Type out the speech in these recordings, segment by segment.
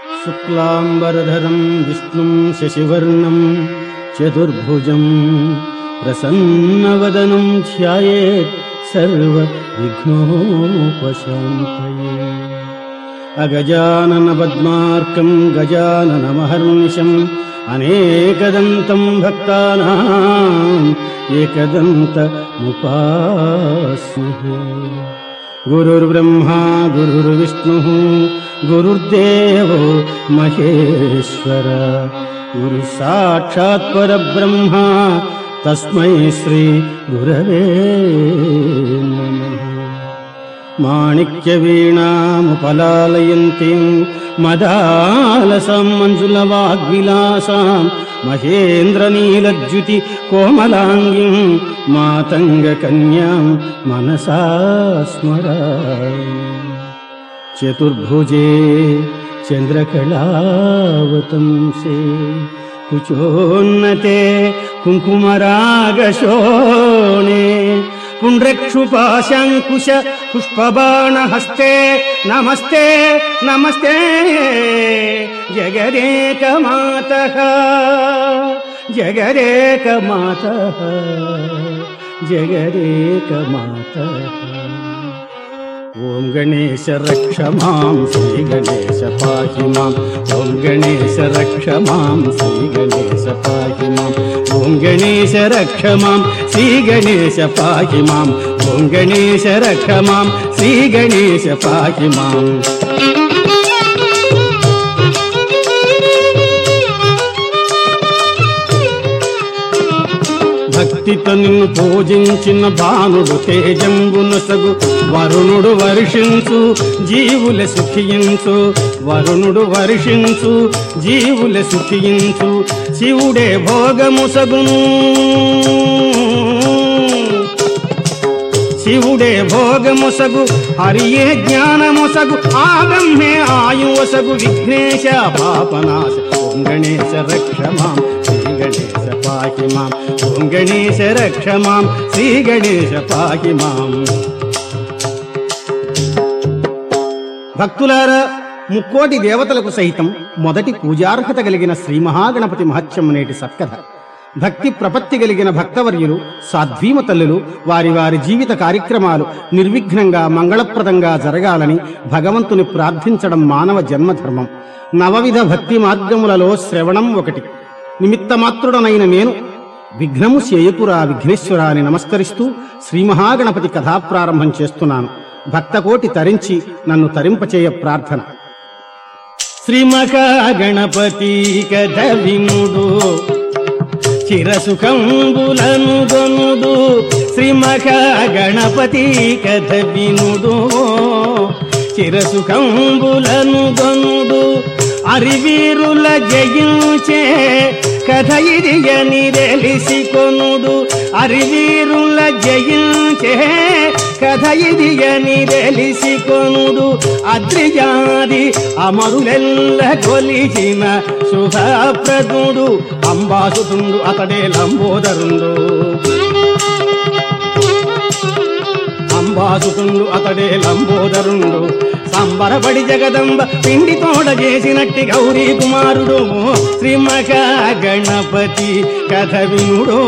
శుక్లాంబరధరం విష్ణుం శశివర్ణం చతుర్భుజం ప్రసన్నవదనం ధ్యాయేత్ సర్వ విఘ్నోపశాంతయే అగజానన పద్మార్కం గజాననమహర్నిశం అనేకదంతం భక్తానాం ఏకదంతముపాస్మహే గురుర్బ్రహ్మా గురుర్విష్ణుः గురుర్దేవో మహేశ్వర గురు సాక్షాత్ పరబ్రహ్మ తస్మై శ్రీ గురవే నమః మాణిక్యవీణాముపలాలయంतीं మదాలసం మంజులవాగ్విలాసాం మహేంద్రనీలజ్యుతి కోమలాంగిం మాతంగకన్యాం మనసా స్మరామి చతుర్భుజే చంద్రకళావతంసే కుచోన్నతే కుంకుమరాగశోణే పుండ్రక్షుపాశాంకుశ పుష్పబాణహస్తే నమస్తే నమస్తే జగదేకమాత జగదేకమాత జగదేకమాత ఓం గణేశ రక్ష మాం శ్రీ గణేశ పాహి మాం ఓం గణేశ రక్ష మాం శ్రీ గణేశ పాహి మాం ఓం గణేశ రక్ష మాం శ్రీ గణేశ పాహి మాం ఓం గణేశ రక్ష మాం శ్రీ గణేశ పాహి మాం భక్తితో నిన్ను పూజించిన భానుడు తేజంబునసగు వరుణుడు వర్షించు జీవుల సుఖించు వరుణుడు వర్షించు జీవుల సుఖించు శివుడే భోగముసగును శివుడే భోగముసగు హరియే జ్ఞానముసగు ఆ బ్రహ్మే ఆయువసగు విఘ్నేశ పాపనాశ ఓం గణేశ రక్ష మాం శ్రీ గణేశ పాకి మాం ఓం గణేశ రక్ష మాం శ్రీ గణేశ పాకి మాం భక్తులారా ముక్కోటి దేవతలకు సైతం మొదటి పూజార్హత కలిగిన శ్రీ మహాగణపతి మహత్యం నేటి సత్కథ భక్తి ప్రపత్తి కలిగిన భక్తవర్యులు సాధ్వీమ తల్లులు వారి వారి జీవిత కార్యక్రమాలు నిర్విఘ్నంగా మంగళప్రదంగా జరగాలని భగవంతుని ప్రార్థించడం మానవ జన్మధర్మం నవవిధ భక్తి మార్గములలో శ్రవణం ఒకటి నిమిత్తమాత్రుడనైన నేను విఘ్నము చేయకురా విఘ్నేశ్వర అని నమస్కరిస్తూ శ్రీ మహాగణపతి కథా ప్రారంభం చేస్తున్నాను భక్తకోటి తరించి నన్ను తరింపచేయ ప్రార్థన శ్రీ మహాగణపతి కథ వినుడు చిరసుఖంబులను గొనుడు శ్రీ మహాగణపతి కథ వినుడు చిరసుఖంబులను గొనుడు అరివీరుల జయించే కథ ఇది అని తెలిసి కొనుడు అరివీరుల జయించే కథ ఇది అని తెలిసి కొనుడు అద్రిజాది అమరులెల్ల కొలిచిన శుభప్రదుడు అంబాసుతుండు అతడే లంబోదరుండు అంబాసుతుండు అతడే లంబోదరుండు సంబరపడి జగదంబ పిండి తోడ చేసినట్టి గౌరీ కుమారుడు శ్రీ మహా గణపతి కథ వినుడో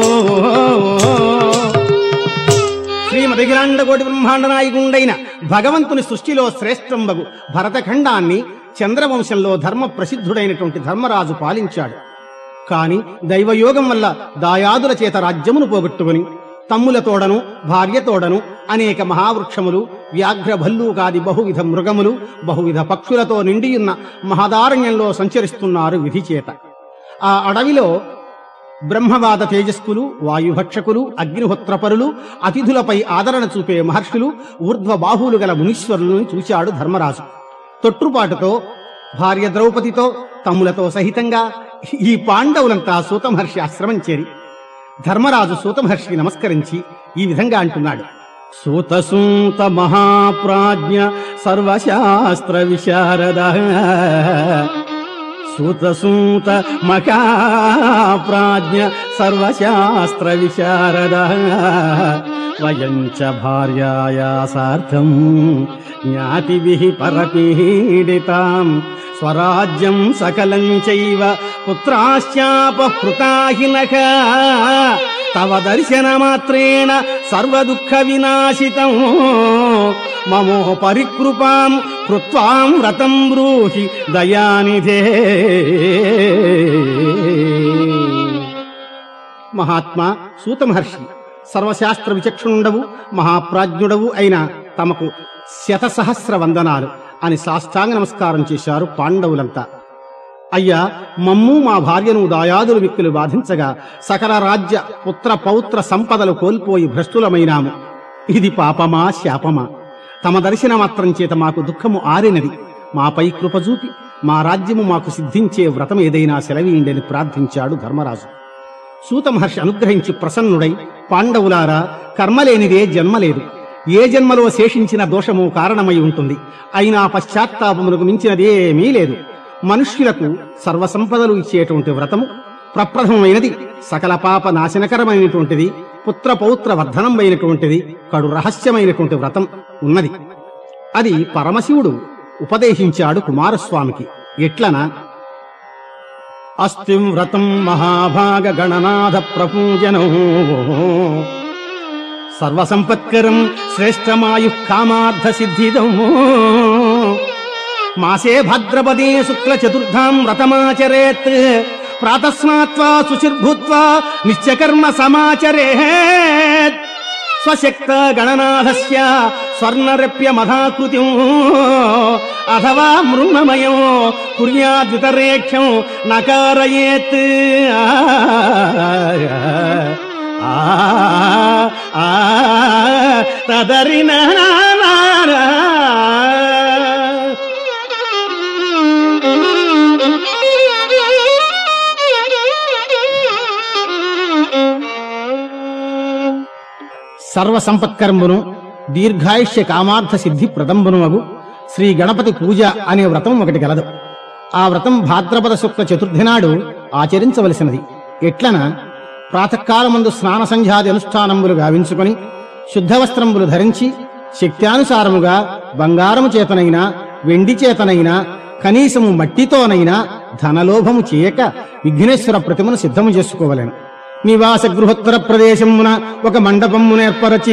శ్రీమదగిరాండ కోటి బ్రహ్మాండ నాయకుండైన భగవంతుని సృష్టిలో శ్రేష్టంబగు భరతఖండాన్ని చంద్రవంశంలో ధర్మ ప్రసిద్ధుడైనటువంటి ధర్మరాజు పాలించాడు కాని దైవయోగం వల్ల దాయాదుల చేత రాజ్యమును పోగొట్టుకుని తమ్ములతోడను భార్యతోడను అనేక మహావృక్షములు వ్యాఘ్ర భల్లూకాది బహువిధ మృగములు బహువిధ పక్షులతో నిండియున్న మహదారణ్యంలో సంచరిస్తున్నారు విధి చేత ఆ అడవిలో బ్రహ్మవాద తేజస్కులు వాయుభక్షకులు అగ్నిహోత్రపరులు అతిథులపై ఆదరణ చూపే మహర్షులు ఊర్ధ్వ బాహువులు గల మునీశ్వరులను చూచాడు ధర్మరాజు తొట్టుపాటుతో భార్య ద్రౌపదితో తమ్ములతో సహితంగా ఈ పాండవులంతా సూతమహర్షి ఆశ్రమం చేరి ధర్మరాజు సూతమహర్షికి నమస్కరించి ఈ విధంగా అంటున్నాడు సూత సూత మహాప్రాజ్ఞ సర్వశాస్త్ర విశారద సూత సూత మహాప్రాజ్ఞ సర్వశాస్త్ర విశారద వయం చ భార్యాయా సార్థం జ్ఞాతిభిః పరపీడితాం స్వరాజ్యం సకలం చైవ పుత్రాశ్చాపహృతాహినక తవ దర్శనమాత్రేణ సర్వదుఃఖ వినాశితం మమో పరికృపాం కృత్వాం వ్రతం బ్రూహి దయానిధే మహాత్మా సూత మహర్షి సర్వశాస్త్ర విచక్షణుండవు మహాప్రాజ్ఞుడవు అయిన తమకు శతసహస్ర వందనాలు అని సాష్టాంగ నమస్కారం చేశారు పాండవులంతా అయ్యా మమ్ము మా భార్యను దాయాదులు మిక్కులు బాధించగా సకల రాజ్య పుత్ర పౌత్ర సంపదలు కోల్పోయి భ్రష్టులమైనాము ఇది పాపమా శాపమా తమ దర్శన మాత్రం చేత మాకు దుఃఖము ఆరినది మాపై కృప చూపి మా రాజ్యము మాకు సిద్ధించే వ్రతం ఏదైనా సెలవీయండని ప్రార్థించాడు ధర్మరాజు సూత మహర్షి అనుగ్రహించి ప్రసన్నుడై పాండవులారా కర్మలేనిదే జన్మలేదు ఏ జన్మలో శేషించిన దోషము కారణమై ఉంటుంది అయినా పశ్చాత్తాపమునకు మించినదేమీ లేదు మనుష్యులకు సర్వసంపదలు ఇచ్చేటువంటి వ్రతము ప్రప్రథమమైనది సకల పాప నాశనకరమైనటువంటిది పుత్ర పౌత్ర వర్ధనమైనటువంటిది కడు రహస్యమైనటువంటి వ్రతం ఉన్నది అది పరమశివుడు ఉపదేశించాడు కుమారస్వామికి ఎట్లనా అస్తిం వ్రతం మహాభాగ గణనాథ ప్రపూజనం సర్వసంపత్కరం శ్రేష్టమాయు కామార్థ సిద్ధిదం మాసే భద్రపదే శుక్ల చతుర్థాం వ్రతమాచరేత్ ప్రాతస్నాత్వా శుచిర్భూత్వా నిత్యకర్మ సమాచరేత్ స్వశక్త గణనాథస్య స్వర్ణరప్యమధాకృతిం అథవా మృణమయం కుర్యాద్వితరేఖ్యం నకారయేత్ ఆ ఆ తదరిన సర్వసంపత్కర్మును దీర్ఘాయుష్య కామార్థ సిద్ధి ప్రదంబనుమగు శ్రీ గణపతి పూజ అనే వ్రతం ఒకటి గలదు ఆ వ్రతం భాద్రపద శుక్ల చతుర్థి నాడు ఆచరించవలసినది ఎట్లన ప్రాతకాలమందు స్నాన సంధ్యాది అనుష్ఠానములు గావించుకొని శుద్ధ వస్త్రములు ధరించి శక్త్యానుసారముగా బంగారము చేతనైనా వెండి చేతనైనా కనీసము మట్టితోనైనా ధనలోభము చేయక విఘ్నేశ్వర ప్రతిమను సిద్ధము చేసుకోవలెను నివాస గృహోత్తర ప్రదేశమున ఒక మండపమును ఏర్పరచి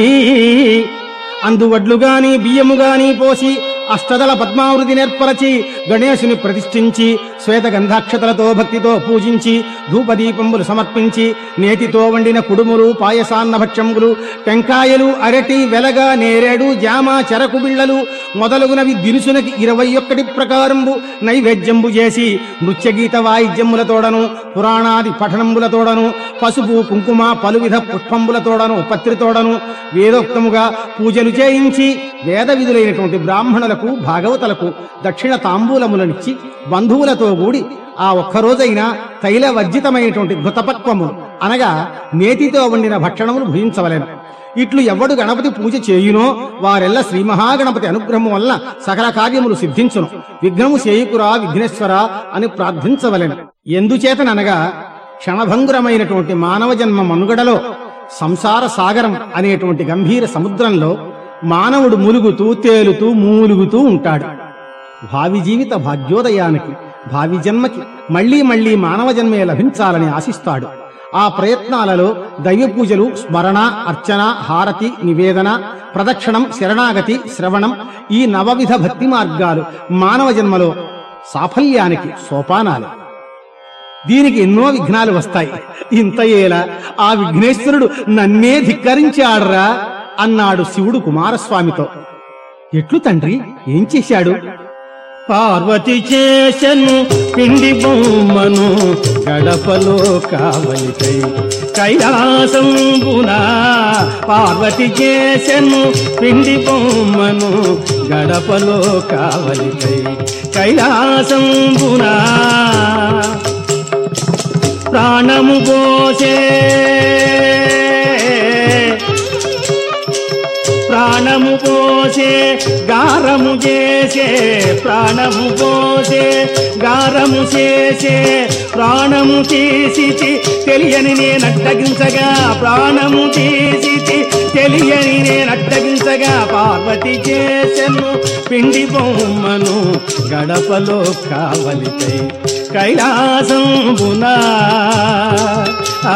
అందు వడ్లు గాని బియ్యము గాని పోసి అష్టదళ పద్మావృతి నేర్పరచి గణేశుని ప్రతిష్ఠించి శ్వేత గంధాక్షతలతో భక్తితో పూజించి ధూపదీపములు సమర్పించి నేతితో వండిన కుడుములు పాయసాన్న భక్ష్యములు టెంకాయలు అరటి వెలగ నేరేడు జామ చెరకు బిళ్ళలు మొదలగునవి దినుసునకి ఇరవై ఒక్కటి ప్రకారంబు నైవేద్యంబు చేసి నృత్యగీత వాయిద్యములతోడను పురాణాది పఠనంబులతోడను పసుపు కుంకుమ పలువిధ పుష్పంబులతోడను పత్రితోడను వేదోక్తముగా పూజలు చేయించి వేద విధులైనటువంటి బ్రాహ్మణులకు భాగవతులకు దక్షిణ తాంబూలములనిచ్చి బంధువులతో కూడి ఆ ఒక్కరోజైనా తైల వర్జితమైనటువంటి ఘృతపక్వము అనగా నేతితో వండిన భక్షణములు భుజించవలెను ఇట్లు ఎవడు గణపతి పూజ చేయునో వారెల్ల శ్రీ మహాగణపతి అనుగ్రహము వల్ల సకల కార్యములు సిద్ధించును విఘ్నము చేయుకురా విఘ్నేశ్వర అని ప్రార్థించవలెను ఎందుచేతననగా క్షణభంగురమైనటువంటి మానవ జన్మ మనుగడలో సంసార సాగరం అనేటువంటి గంభీర సముద్రంలో మానవుడు ములుగుతూ తేలుతూ మూలుగుతూ ఉంటాడు భావి జీవిత భాగ్యోదయానికి భావి జన్మకి మళ్లీ మళ్లీ మానవ జన్మే లభించాలని ఆశిస్తాడు ఆ ప్రయత్నాలలో దైవ పూజలు స్మరణ అర్చన హారతి నివేదన ప్రదక్షిణం శరణాగతి శ్రవణం ఈ నవవిధ భక్తి మార్గాలు మానవ జన్మలో సాఫల్యానికి సోపానాలు దీనికి ఎన్నో విఘ్నాలు వస్తాయి ఇంత ఏలా ఆ విఘ్నేశ్వరుడు నన్నే ధిక్కరించాడురా అన్నాడు శివుడు కుమారస్వామితో ఎట్లు తండ్రి ఏం చేశాడు పార్వతి చేసెను పిండి బొమ్మను గడపలో కావలికై కైలాసంబునా పార్వతి చేసెను పిండి బొమ్మను గడపలో కావలికై కైలాసంబునా ప్రాణము పోసే ప్రాణము పోసే గారము చేసే ప్రాణము పోసే గారము చేసే ప్రాణము తీసి తెలియని నేనడ్డగించగా ప్రాణము తీసి తెలియని నేను అడ్డగించగా పార్వతి చేసెను పిండి బొమ్మను గడపలో కావలిపై కైలాసంబునా ఆ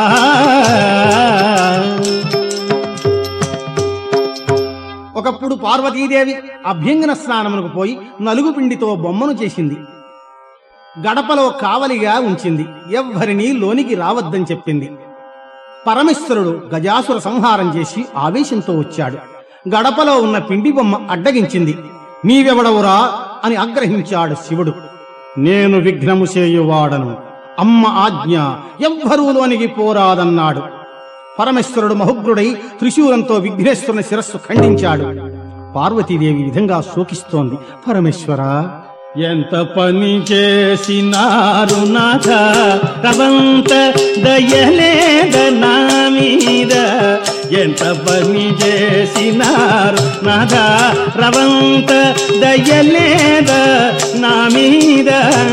ఒకప్పుడు పార్వతీదేవి అభ్యంగన స్నానమునకు పోయి నలుగు పిండితో బొమ్మను చేసింది గడపలో కావలిగా ఉంచింది ఎవ్వరినీ లోనికి రావద్దని చెప్పింది పరమేశ్వరుడు గజాసుర సంహారం చేసి ఆవేశంతో వచ్చాడు గడపలో ఉన్న పిండి బొమ్మ అడ్డగించింది నీవెవడవురా అని ఆగ్రహించాడు శివుడు నేను విఘ్నము చేయువాడను అమ్మ ఆజ్ఞ ఎవ్వరూ లోనికి పోరాదన్నాడు పరమేశ్వరుడు మహుగ్రుడై త్రిశూలంతో విఘ్నేశ్వరుని శిరస్సు ఖండించాడు పార్వతీదేవి ఈ విధంగా శోకిస్తోంది పరమేశ్వర ఎంత పని చేసినారు నాథ రవంత దయలేద నా మీద ఎంత పని చేసినారు నాథ రవంత దయలేద నా మీద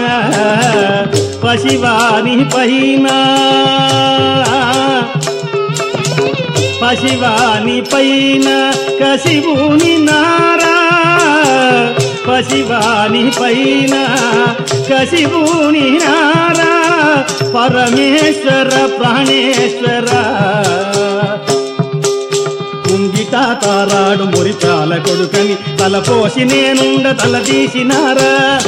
పశివాని పైన పశివాని పైన కసివుని నారా పశివాని పైన కసివుని నారా పరమేశ్వర ప్రాణేశ్వర కుంగిట తారాడు మురిచాల కొడుకని తలపోసి నేనుండ తల తీసినారా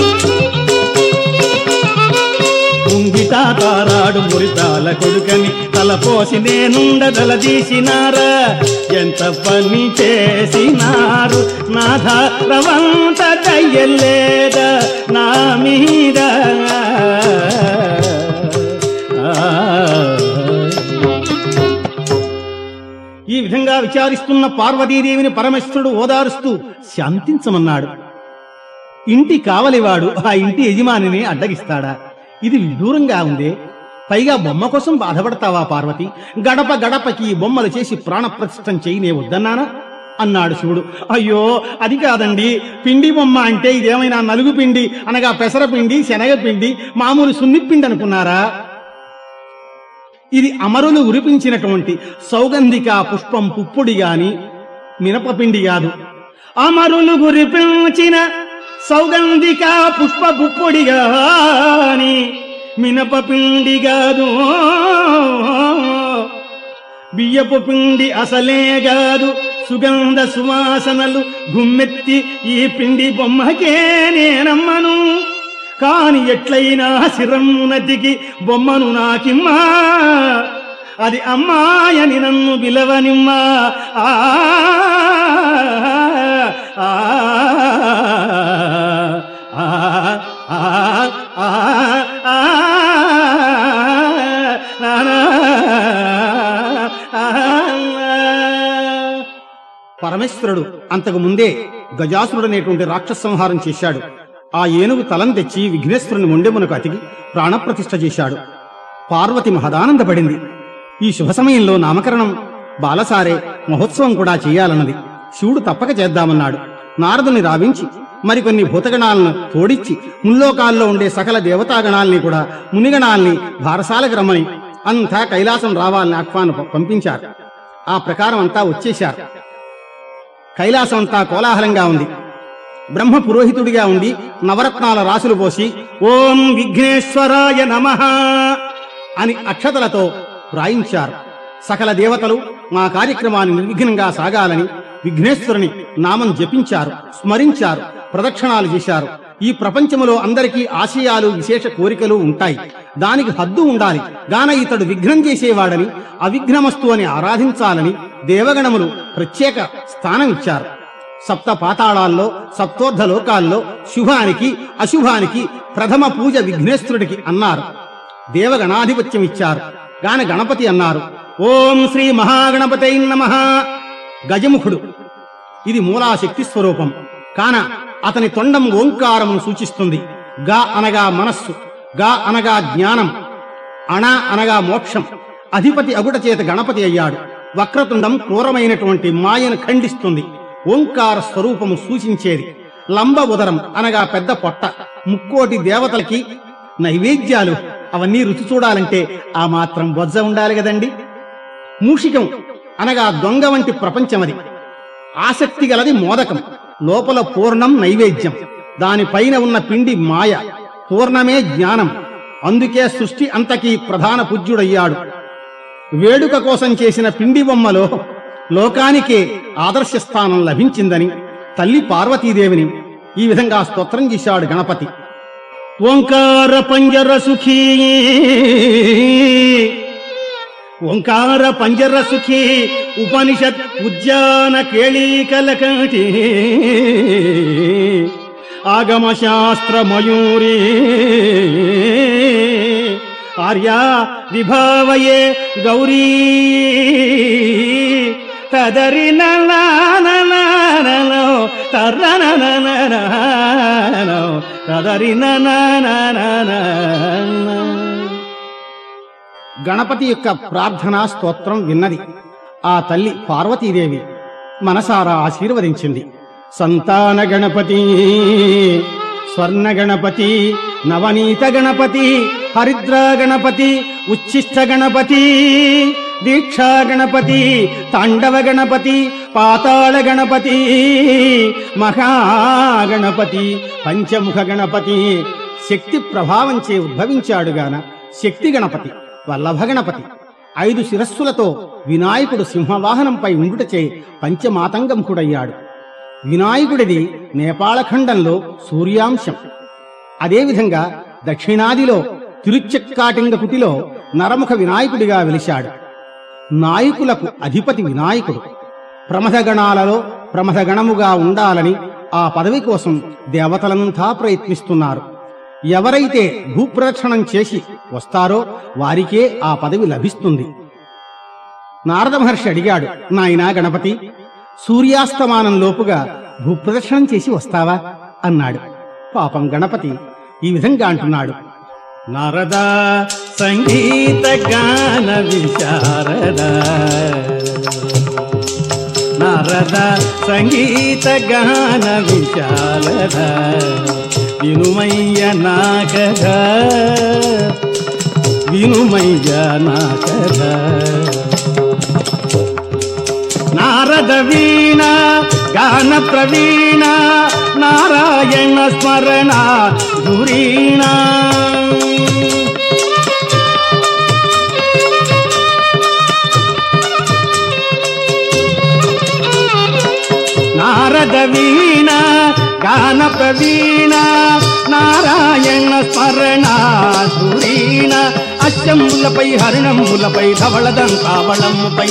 కుంగిట తారాడు మురితాల కొడుకని తలపోసి నేనుండదల తీసినారా ఎంత పని చేసినారు నాథ రవంత దయ్యలేద నా మీద ఈ విధంగా విచారిస్తున్న పార్వతీదేవిని పరమేశ్వరుడు ఓదారుస్తూ శాంతించమన్నాడు ఇంటి కావలివాడు ఆ ఇంటి యజమానిని అడ్డగిస్తాడా ఇది విదూరంగా ఉందే పైగా బొమ్మ కోసం బాధపడతావా పార్వతి గడప గడపకి ఈ బొమ్మలు చేసి ప్రాణప్రతిష్టం చేయి నే వద్దన్నానా అన్నాడు శివుడు అయ్యో అది కాదండి పిండి బొమ్మ అంటే ఇదేమైనా నలుగు పిండి అనగా పెసరపిండి శనగపిండి మామూలు సున్నిపిండి అనుకున్నారా ఇది అమరులు ఉరిపించినటువంటి సౌగంధిక పుష్పం పుప్పొడి గాని మినపపిండి కాదు అమరులు గురిపించిన సౌగంధిక పుష్ప పుప్పొడిగాని మినప పిండి కాదు బియ్యపు పిండి అసలే కాదు సుగంధ సువాసనలు గుమ్మెత్తి ఈ పిండి బొమ్మకే నేనమ్మను కాని ఎట్లయినా శిరమునతికి బొమ్మను నాకిమ్మా అది అమ్మాయని నన్ను విలవనిమ్మా ఆ ఆ, ఆ, ఆ, ఆ, ఆ, నానా, ఆ. పరమేశ్వరుడు అంతకు ముందే గజాసురుడు అనేటువంటి రాక్షస సంహారం చేశాడు ఆ ఏనుగు తలను తెచ్చి విఘ్నేశ్వరుని మొండెమునకు అతికి ప్రాణప్రతిష్ఠ చేశాడు పార్వతి మహదానందపడింది ఈ శుభ సమయంలో నామకరణం బాలసారే మహోత్సవం కూడా చేయాలన్నది శివుడు తప్పక చేద్దామన్నాడు నారదుని రావించి మరికొన్ని భూతగణాలను తోడిచ్చి ముల్లోకాల్లో ఉండే సకల దేవతాగణాల్ని కూడా మునిగణాల్ని భారసాలకు రమ్మని అంతా కైలాసం రావాలని ఆహ్వానం పంపించారు ఆ ప్రకారం అంతా వచ్చేశారు కైలాసం అంతా కోలాహలంగా ఉంది బ్రహ్మ పురోహితుడిగా ఉండి నవరత్నాల రాసులు పోసి ఓం విఘ్నేశ్వరాయ నమః అని అక్షతలతో వ్రాయించారు సకల దేవతలు మా కార్యక్రమాన్ని నిర్విఘ్నంగా సాగాలని విఘ్నేశ్వరుని నామం జపించారు స్మరించారు ప్రదక్షిణాలు చేశారు ఈ ప్రపంచములో అందరికీ ఆశయాలు విశేష కోరికలు ఉంటాయి దానికి హద్దు ఉండాలి గాన ఇతడు విఘ్నం చేసేవాడని అవిఘ్నమస్తు అని ఆరాధించాలని దేవగణములు ప్రత్యేక స్థానం ఇచ్చారు సప్త పాతాళాల్లో సప్తోర్ధ లోకాల్లో శుభానికి అశుభానికి ప్రథమ పూజ విఘ్నేశ్వరుడికి అన్నారు దేవగణాధిపత్యం ఇచ్చారు గాన గణపతి అన్నారు ఓం శ్రీ మహాగణపతై నమ గజముఖుడు ఇది మూలాశక్తి స్వరూపం కాన అతని తొండం ఓంకారమును సూచిస్తుంది గా అనగా మనస్సు గా అనగా జ్ఞానం అణ అనగా మోక్షం అధిపతి అగుట చేత గణపతి అయ్యాడు వక్రతుండం క్రూరమైనటువంటి మాయను ఖండిస్తుంది ఓంకార స్వరూపము సూచించేది లంబ ఉదరం అనగా పెద్ద పొట్ట ముక్కోటి దేవతలకి నైవేద్యాలు అవన్నీ రుచి చూడాలంటే ఆ మాత్రం బొజ్జ ఉండాలి కదండి మూషికం అనగా దొంగ వంటి ప్రపంచమది ఆసక్తి గలది మోదకం లోపల పూర్ణం నైవేద్యం దానిపైన ఉన్న పిండి మాయ పూర్ణమే జ్ఞానం అందుకే సృష్టి అంతకీ ప్రధాన పూజ్యుడయ్యాడు వేడుక కోసం చేసిన పిండి బొమ్మలో లోకానికే ఆదర్శ స్థానం లభించిందని తల్లి పార్వతీదేవిని ఈ విధంగా స్తోత్రం చేశాడు గణపతి ఓంకార పంజర సుఖీ ఓంకార పంజర సుఖీ ఉపనిషత్ ఉద్యాన కేళీకలకటి ఆగమ శాస్త్ర మయూరీ ఆర్యా విభావయే గౌరీ తదరి నో తర్రనో తదరి గణపతి యొక్క ప్రార్థనా స్తోత్రం విన్నది ఆ తల్లి పార్వతీదేవి మనసారా ఆశీర్వదించింది సంతాన గణపతి స్వర్ణ గణపతి నవనీత గణపతి హరిద్ర గణపతి ఉచ్ఛిష్ట గణపతి దీక్షా గణపతి తాండవ గణపతి పాతాళ గణపతి మహాగణపతి పంచముఖ గణపతి శక్తి ప్రభావంచే ఉద్భవించాడుగాన శక్తి గణపతి వల్లభ గణపతి ఐదు శిరస్సులతో వినాయకుడు సింహవాహనంపై ఉండుటచే పంచమాతంగంకుడయ్యాడు వినాయకుడిది నేపాళఖండంలో సూర్యాంశం అదేవిధంగా దక్షిణాదిలో తిరుచెక్కాటింగకుటిలో నరముఖ వినాయకుడిగా వెలిశాడు నాయకులకు అధిపతి వినాయకుడు ప్రమథగణాలలో ప్రమథగణముగా ఉండాలని ఆ పదవి కోసం దేవతలంతా ప్రయత్నిస్తున్నారు ఎవరైతే భూప్రదక్షిణం చేసి వస్తారో వారికే ఆ పదవి లభిస్తుంది నారద మహర్షి అడిగాడు నాయనా గణపతి సూర్యాస్తమానం లోపుగా భూప్రదక్షిణం చేసి వస్తావా అన్నాడు పాపం గణపతి ఈ విధంగా అంటున్నాడు నారద సంగీత గాన విశారద నారద సంగీత గాన విశారద వినుమయ్య నా కథ వినుమయ్య నా కథ నారద వీణ గాన ప్రవీణ నారాయణ స్మరణ ధురీణ నారద వీణ గాన ప్రవీణ నారాయణ స్మరణ ధురీణ అశ్చంబులపై హరిణంబులపై ధవళదం కావళముపై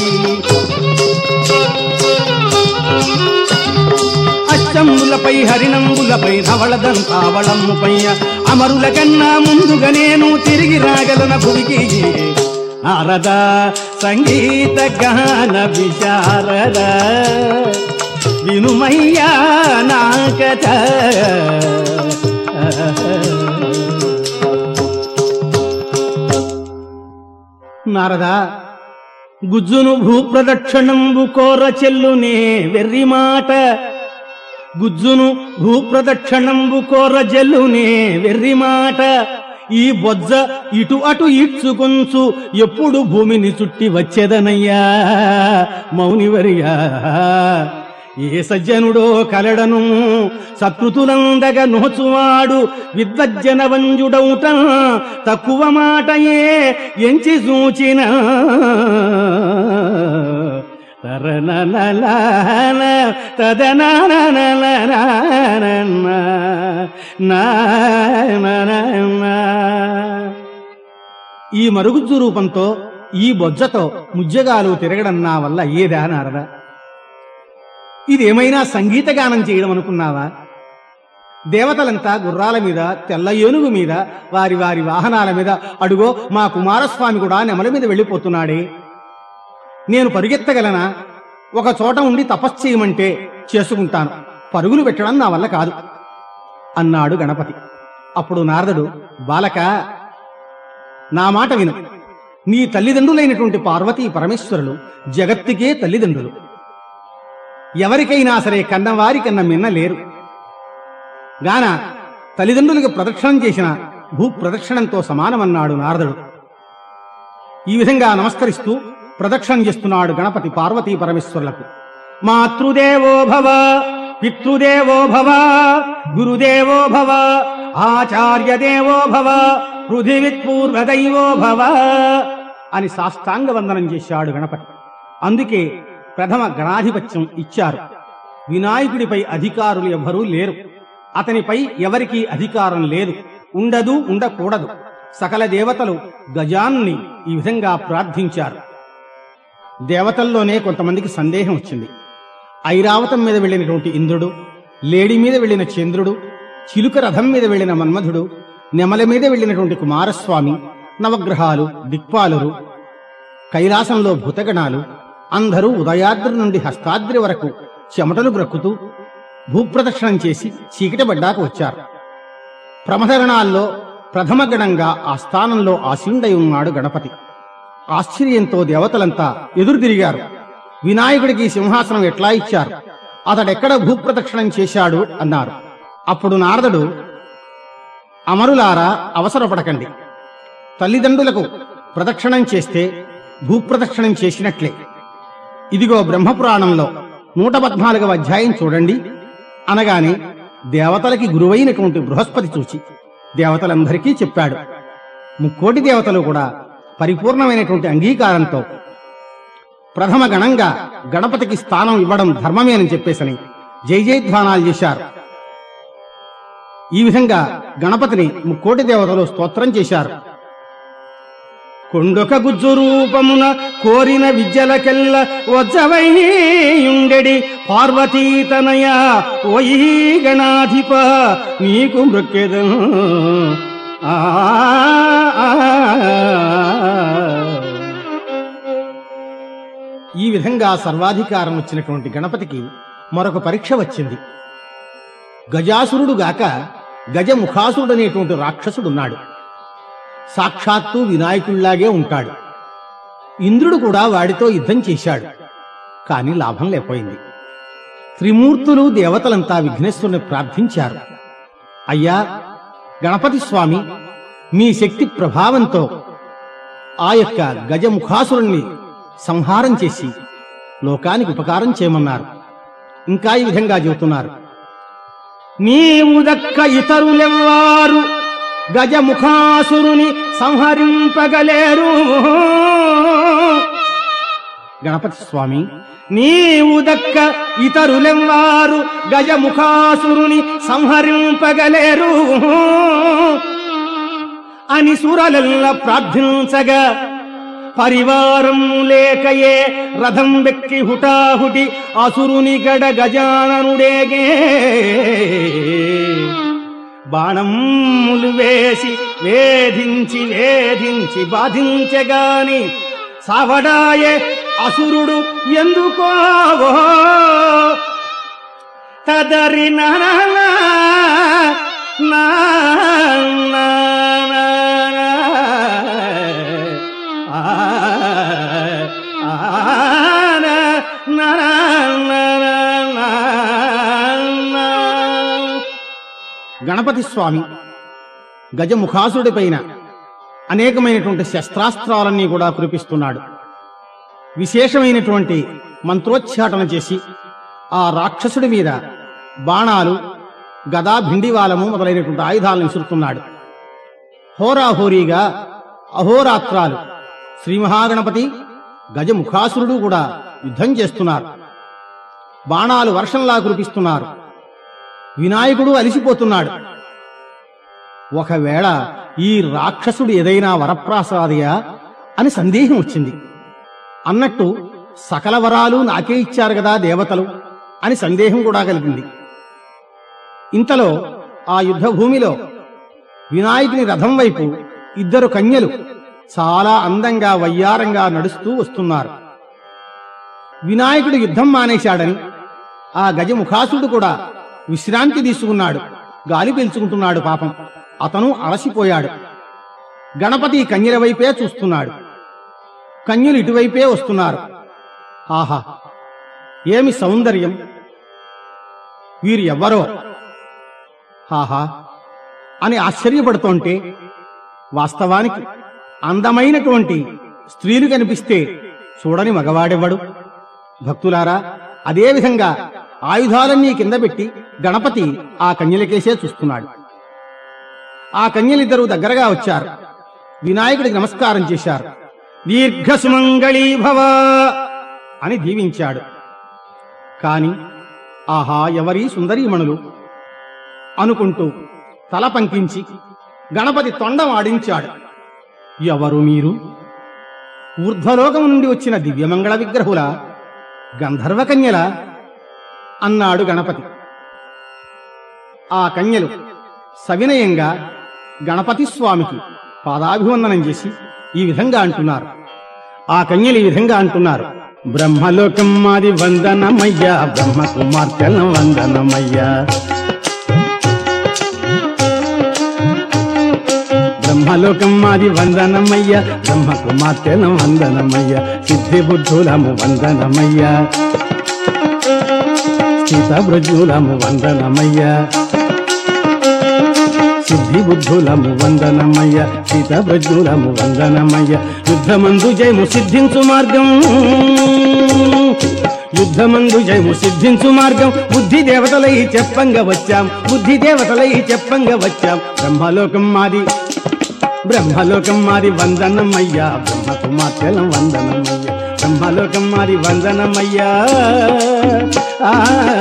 అచ్చంబులపై హరిణంబులపై ధవళదం కావళముపై అమరుల కన్నా ముందుగా నేను తిరిగి రాగలన భువికి నారద సంగీత గాన విశారద వినుమయ్యా నా కథ నారదా గుజ్జును భూప్రదక్షిణంబు కోర చెల్లునే వెర్రి మాట గుజ్జును భూప్రదక్షిణంబు కోర జల్లునే వెర్రి మాట ఈ బొజ్జ ఇటు అటు ఈడ్చుకొంచు ఎప్పుడు భూమిని చుట్టి వచ్చేదనయ్యా మౌనివరియా ఏ సజ్జనుడో కలడను సత్కృతులందగ నోచువాడు విద్వజ్జన వంజుడౌట తక్కువ మాటయే ఎంచి సూచిన తరననలాన తదనననలనన నాననన. ఈ మరుగుజ్జు రూపంతో ఈ బొజ్జతో ముజ్జగాలు తిరగడం నా వల్ల ఏదా నారదా ఇదేమైనా సంగీత గానం చేయడం అనుకున్నావా దేవతలంతా గుర్రాల మీద తెల్ల ఏనుగు మీద వారి వారి వాహనాల మీద అడుగో మా కుమారస్వామి కూడా నెమల మీద వెళ్ళిపోతున్నాడే నేను పరిగెత్తగలనా ఒక చోట ఉండి తపస్సు చేయమంటే చేసుకుంటాను పరుగులు పెట్టడం నా వల్ల కాదు అన్నాడు గణపతి అప్పుడు నారదుడు బాలక నా మాట విను నీ తల్లిదండ్రులైనటువంటి పార్వతీ పరమేశ్వరులు జగత్తుకే తల్లిదండ్రులు ఎవరికైనా సరే కన్నవారి కన్న మిన్న లేరు గాన తల్లిదండ్రులకు ప్రదక్షిణం చేసిన భూ ప్రదక్షిణంతో సమానమన్నాడు నారదుడు ఈ విధంగా నమస్కరిస్తూ ప్రదక్షిణ చేస్తున్నాడు గణపతి పార్వతీ పరమేశ్వరులకు మాతృదేవో భవ పితృదేవో భవ గురుదేవో భవ ఆచార్య దేవో భవ పృథివిత్పూర్వదైవో భవ అని సాష్టాంగ వందనం చేశాడు గణపతి అందుకే ప్రథమ గణాధిపత్యం ఇచ్చారు వినాయకుడిపై అధికారులు ఎవ్వరూ లేరు అతనిపై ఎవరికీ అధికారం లేదు ఉండదు ఉండకూడదు సకల దేవతలు గజాన్ని ఈ విధంగా ప్రార్థించారు దేవతల్లోనే కొంతమందికి సందేహం వచ్చింది ఐరావతం మీద వెళ్ళినటువంటి ఇంద్రుడు లేడి మీద వెళ్ళిన చంద్రుడు చిలుక రథం మీద వెళ్ళిన మన్మధుడు నెమల మీద వెళ్ళినటువంటి కుమారస్వామి నవగ్రహాలు దిక్పాలురు కైలాసంలో భూతగణాలు అందరూ ఉదయాద్రి నుండి హస్తాద్రి వరకు చెమటలు బ్రక్కుతూ భూప్రదక్షిణం చేసి చీకటిపడ్డాక వచ్చారు ప్రమదగణాల్లో ప్రథమ గణంగా ఆ స్థానంలో ఆసీనుడై ఉన్నాడు గణపతి ఆశ్చర్యంతో దేవతలంతా ఎదురు తిరిగారు వినాయకుడికి సింహాసనం ఎట్లా ఇచ్చారు అతడెక్కడ భూప్రదక్షిణం చేశాడు అన్నారు అప్పుడు నారదుడు అమరులారా అవసరపడకండి తల్లిదండ్రులకు ప్రదక్షిణం చేస్తే భూప్రదక్షిణం చేసినట్లే ఇదిగో బ్రహ్మపురాణంలో నూట పద్నాలుగవ అధ్యాయం చూడండి అనగానే దేవతలకి గురువైనటువంటి బృహస్పతి చూచి దేవతలందరికీ చెప్పాడు ముక్కోటి దేవతలు కూడా పరిపూర్ణమైనటువంటి అంగీకారంతో ప్రథమ గణంగా గణపతికి స్థానం ఇవ్వడం ధర్మమేనని చెప్పేసని జై జయధ్వానాలు చేశారు ఈ విధంగా గణపతిని ముక్కోటి దేవతలు స్తోత్రం చేశారు కొండొక గుజ్జు రూపమున కోరిన విద్యలకెల్ల వజ్జవైయుండెడి పార్వతీతనయ ఓయి గణాధిప నీకు మృక్కెదను ఆ ఆ, ఈ విధంగా సర్వాధికారం వచ్చినటువంటి గణపతికి మరొక పరీక్ష వచ్చింది గజాసురుడు గాక గజముఖాసురుడు అనేటువంటి రాక్షసుడున్నాడు సాక్షాత్తు వినాయకుళ్లాగే ఉంటాడు ఇంద్రుడు కూడా వాడితో యుద్ధం చేశాడు కాని లాభం లేకపోయింది త్రిమూర్తులు దేవతలంతా విఘ్నేశ్వరుని ప్రార్థించారు అయ్యా గణపతి స్వామి మీ శక్తి ప్రభావంతో ఆ యొక్క గజముఖాసురుణ్ణి సంహారం చేసి లోకానికి ఉపకారం చేయమన్నారు ఇంకా ఈ విధంగా చెబుతున్నారు నీవు దక్క ఇతరులెవ్వారు గజముఖాసురుని సంహరింపగలేరు గణపతి స్వామి నీవు దక్క ఇతరులెవ్వారు గజముఖాసురుని సంహరింపగలేరు అని సురలెల్ల ప్రార్థించగా పరివారం లేకయే రథం వెక్కి హుటాహుటి అసురుని గడ గజాననుడేగే బాణములు వేసి వేధించి వేధించి బాధించగాని సావడాయే అసురుడు ఎందుకో తదరి నానా నా నా నా నా. ఆ, ఆ, నా, నా, నా, నా, నా, నా. గణపతి స్వామి గజముఖాసుడి పైన అనేకమైనటువంటి శస్త్రాస్త్రాలన్నీ కూడా కురిపిస్తున్నాడు విశేషమైనటువంటి మంత్రోచ్చాటన చేసి ఆ రాక్షసుడి మీద బాణాలు గదా భిండివాలము మొదలైనటువంటి ఆయుధాలను విసురుతున్నాడు హోరాహోరీగా అహోరాత్రాలు శ్రీ మహాగణపతి గజముఖాసురుడు కూడా యుద్ధం చేస్తున్నారు బాణాలు వర్షంలా కురిపిస్తున్నారు వినాయకుడు అలిసిపోతున్నాడు ఒకవేళ ఈ రాక్షసుడు ఏదైనా వరప్రాసాదియా అని సందేహం వచ్చింది అన్నట్టు సకల వరాలు నాకే ఇచ్చారు కదా దేవతలు అని సందేహం కూడా కలిగింది ఇంతలో ఆ యుద్ధ భూమిలో వినాయకుని రథం వైపు ఇద్దరు కన్యలు చాలా అందంగా వయ్యారంగా నడుస్తూ వస్తున్నారు వినాయకుడు యుద్ధం మానేశాడని ఆ గజముఖాసుడు కూడా విశ్రాంతి తీసుకున్నాడు గాలి పీల్చుకుంటున్నాడు పాపం అతను అలసిపోయాడు గణపతి కన్యల వైపే చూస్తున్నాడు కన్యలు ఇటువైపే వస్తున్నారు ఆహా ఏమి సౌందర్యం వీరు ఎవ్వరో ఆహా అని ఆశ్చర్యపడుతుంటే వాస్తవానికి అందమైనటువంటి స్త్రీలు కనిపిస్తే చూడని మగవాడెవ్వడు భక్తులారా అదేవిధంగా ఆయుధాలన్నీ కింద పెట్టి గణపతి ఆ కన్యలకేసే చూస్తున్నాడు ఆ కన్యలిద్దరూ దగ్గరగా వచ్చారు వినాయకుడికి నమస్కారం చేశారు దీర్ఘ సుమంగళీ భవ అని దీవించాడు కాని ఆహా ఎవరీ సుందరీమణులు అనుకుంటూ తల పంకించి గణపతి తొండం ఆడించాడు ఎవరు మీరు ఊర్ధ్వలోకం నుండి వచ్చిన దివ్యమంగళ విగ్రహుల గంధర్వ కన్యల అన్నాడు గణపతి ఆ కన్యలు సవినయంగా గణపతి స్వామికి పాదాభివందనం చేసి ఈ విధంగా అంటున్నారు ఆ కన్యలు ఈ విధంగా అంటున్నారు బ్రహ్మలోకం మాది వందనమయ్యా బ్రహ్మ కుమార్తెల వందనమయ్యా బ్రహ్మలోకం మాది వందనమయ్య బ్రహ్మ కుమార్తెల వందనమయ్య సిద్ధి బుద్ధులము వందనమయ్య సీత బ్రజులము వందనమయ్య సిద్ధి బుద్ధులము వందనమయ్య సీత బ్రజులము వందనమయ్య యుద్ధమందు జయము సిద్ధించు మార్గం యుద్ధమందు జయము సిద్ధించు మార్గం బుద్ధి దేవతలై చెప్పంగా వచ్చాం బుద్ధి దేవతలై చెప్పంగా వచ్చాం బ్రహ్మలోకం మాది బ్రహ్మలోకం మాది వందనమయ్యా బ్రహ్మ కుమార్తెలం వందనమయ్యా బ్రహ్మలోకం మాది వందనమయ్యా ఆ.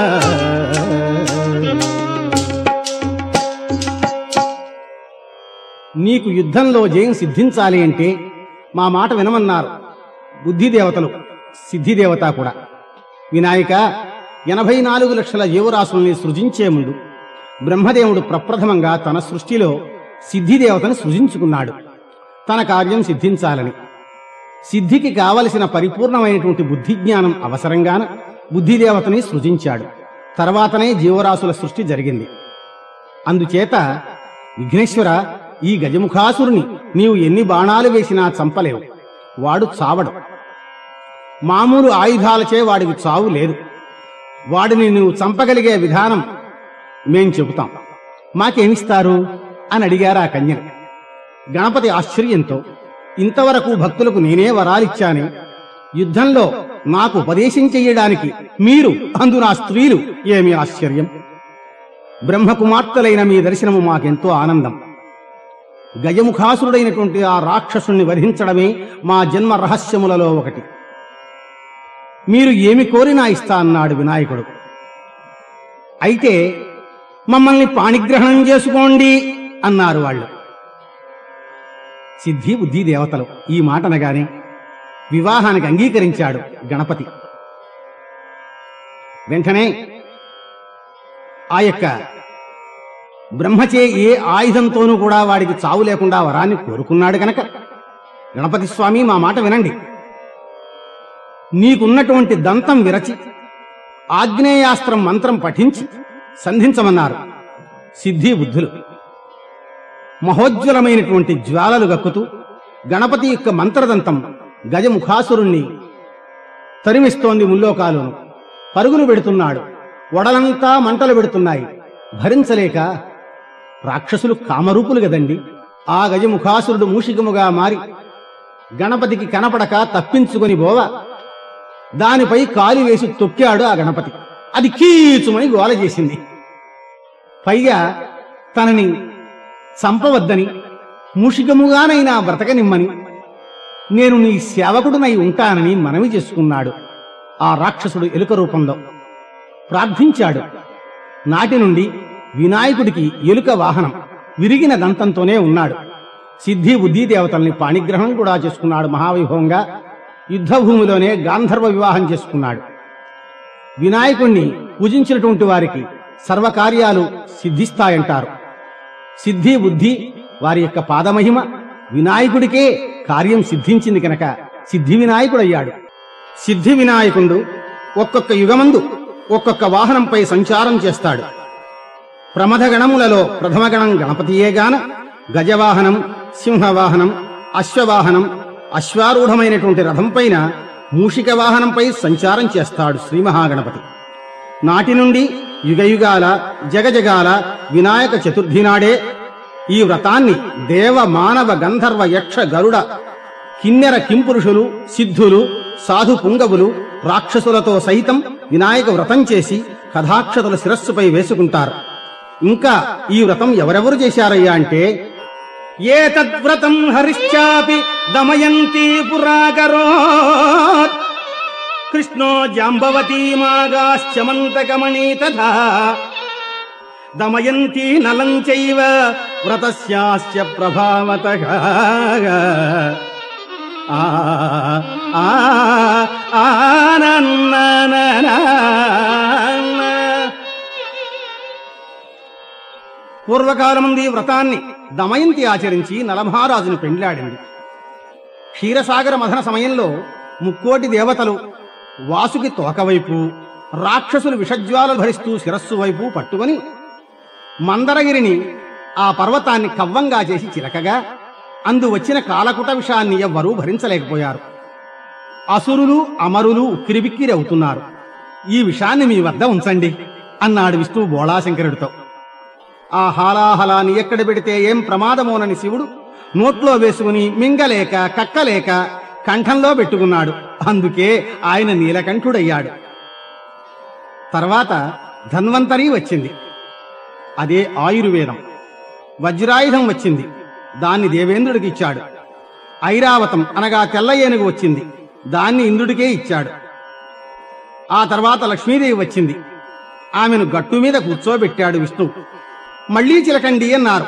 నీకు యుద్ధంలో జయం సిద్ధించాలి అంటే మా మాట వినమన్నారు బుద్ధి దేవతలు సిద్ధిదేవత కూడా వినాయక ఎనభై నాలుగు లక్షల జీవరాశుల్ని సృజించే ముందు బ్రహ్మదేవుడు ప్రప్రథమంగా తన సృష్టిలో సిద్ధిదేవతను సృజించుకున్నాడు తన కార్యం సిద్ధించాలని సిద్ధికి కావలసిన పరిపూర్ణమైనటువంటి బుద్ధి జ్ఞానం అవసరంగాన బుద్ధిదేవతని సృజించాడు తర్వాతనే జీవరాశుల సృష్టి జరిగింది అందుచేత విఘ్నేశ్వర ఈ గజముఖాసురుని నీవు ఎన్ని బాణాలు వేసినా చంపలేవు వాడు చావడు మామూలు ఆయుధాలచే వాడికి చావు లేదు వాడిని నువ్వు చంపగలిగే విధానం మేం చెబుతాం మాకేమిస్తారు అని అడిగారు ఆ కన్యలు గణపతి ఆశ్చర్యంతో ఇంతవరకు భక్తులకు నేనే వరాలిచ్చానే యుద్ధంలో నాకు ఉపదేశం చెయ్యడానికి మీరు అందునా స్త్రీలు ఏమి ఆశ్చర్యం బ్రహ్మకుమార్తెలైన మీ దర్శనము మాకెంతో ఆనందం గజముఖాసురుడైనటువంటి ఆ రాక్షసుణ్ణి వధించడమే మా జన్మ రహస్యములలో ఒకటి మీరు ఏమి కోరినా ఇస్తా అన్నాడు వినాయకుడు అయితే మమ్మల్ని పాణిగ్రహణం చేసుకోండి అన్నారు వాళ్ళు సిద్ధి బుద్ధి దేవతలు ఈ మాట అనగానే వివాహానికి అంగీకరించాడు గణపతి వెంటనే ఆ యొక్క బ్రహ్మచే ఏ ఆయుధంతోనూ కూడా వాడికి చావు లేకుండా వరాన్ని కోరుకున్నాడు గనక గణపతి స్వామి మా మాట వినండి నీకున్నటువంటి దంతం విరచి ఆగ్నేయాస్త్రం మంత్రం పఠించి సంధించమన్నారు సిద్ధి బుద్ధులు మహోజ్వలమైనటువంటి జ్వాలలు గక్కుతూ గణపతి యొక్క మంత్రదంతం గజముఖాసురుణ్ణి తరిమిస్తోంది ముల్లోకాలును పరుగులు పెడుతున్నాడు వడలంతా మంటలు పెడుతున్నాయి భరించలేక రాక్షసులు కామరూపులు గదండి ఆ గజముఖాసురుడు మూషికముగా మారి గణపతికి కనపడక తప్పించుకొని బోవ దానిపై కాలు వేసి తొక్కాడు ఆ గణపతి అది కీచుమని గోల చేసింది పైగా తనని చంపవద్దని మూషికముగానైనా బ్రతకనిమ్మని నేను నీ సేవకుడునై ఉంటానని మనవి చేసుకున్నాడు ఆ రాక్షసుడు ఎలుక రూపంలో ప్రార్థించాడు నాటి నుండి వినాయకుడికి ఎలుక వాహనం విరిగిన దంతంతోనే ఉన్నాడు సిద్ధి బుద్ధి దేవతల్ని పాణిగ్రహణం కూడా చేసుకున్నాడు మహావైభవంగా యుద్ధభూమిలోనే గాంధర్వ వివాహం చేసుకున్నాడు వినాయకుణ్ణి పూజించినటువంటి వారికి సర్వకార్యాలు సిద్ధిస్తాయంటారు సిద్ధి బుద్ధి వారి యొక్క పాదమహిమ వినాయకుడికే కార్యం సిద్ధించింది కనుక సిద్ధి వినాయకుడయ్యాడు సిద్ధి వినాయకుడు ఒక్కొక్క యుగమందు ఒక్కొక్క వాహనంపై సంచారం చేస్తాడు ప్రమథగణములలో ప్రథమగణం గణపతియేగాన గజవాహనం సింహవాహనం అశ్వవాహనం అశ్వారూఢమైనటువంటి రథం పైన మూషిక వాహనంపై సంచారం చేస్తాడు శ్రీ మహాగణపతి నాటి నుండి యుగయుగాల జగజగాల వినాయక చతుర్థి నాడే ఈ వ్రతాన్ని దేవ మానవ గంధర్వ యక్ష గరుడ కిన్నెర కింపురుషులు సిద్ధులు సాధు పుంగవులు రాక్షసులతో సహితం వినాయక వ్రతం చేసి కథాక్షతలు శిరస్సుపై వేసుకుంటారు ఇంకా ఈ వ్రతం ఎవరెవరు చేశారయ్యా అంటే ఏ తద్వ్రతం హరిశ్చాపి దమయంతి పురాకరోత్ కృష్ణో జాంబవతీమాగాశ్చమంతకమణి తథా దమయంతి నలం చైవ వ్రతస్యాస్య ప్రభావతః ఆ ఆ ఆ నా, నా, నా, నా, నా. పూర్వకాలముంది వ్రతాన్ని దమయంతి ఆచరించి నలమహారాజును పెండ్లాడింది క్షీరసాగర మథన సమయంలో ముక్కోటి దేవతలు వాసుకి తోకవైపు రాక్షసులు విషజ్వాలు భరిస్తూ శిరస్సు వైపు పట్టుకొని మందరగిరిని ఆ పర్వతాన్ని కవ్వంగా చేసి చిలకగా అందు వచ్చిన కాలకుట విషాన్ని ఎవ్వరూ భరించలేకపోయారు అసురులు అమరులు ఉక్కిరిబిక్కిరి అవుతున్నారు ఈ విషాన్ని మీ వద్ద ఉంచండి అన్నాడు విష్ణువు బోళాశంకరుడితో ఆ హాలాహలాన్ని ఎక్కడ పెడితే ఏం ప్రమాదమోనని శివుడు నోట్లో వేసుకుని మింగలేక కక్కలేక కంఠంలో పెట్టుకున్నాడు అందుకే ఆయన నీలకంఠుడయ్యాడు తర్వాత ధన్వంతరి వచ్చింది అదే ఆయుర్వేదం వజ్రాయుధం వచ్చింది దాన్ని దేవేంద్రుడికి ఇచ్చాడు ఐరావతం అనగా తెల్ల ఏనుగు వచ్చింది దాన్ని ఇంద్రుడికే ఇచ్చాడు ఆ తర్వాత లక్ష్మీదేవి వచ్చింది ఆమెను గట్టు మీద కూర్చోబెట్టాడు విష్ణువు మళ్లీ చిలకండి అన్నారు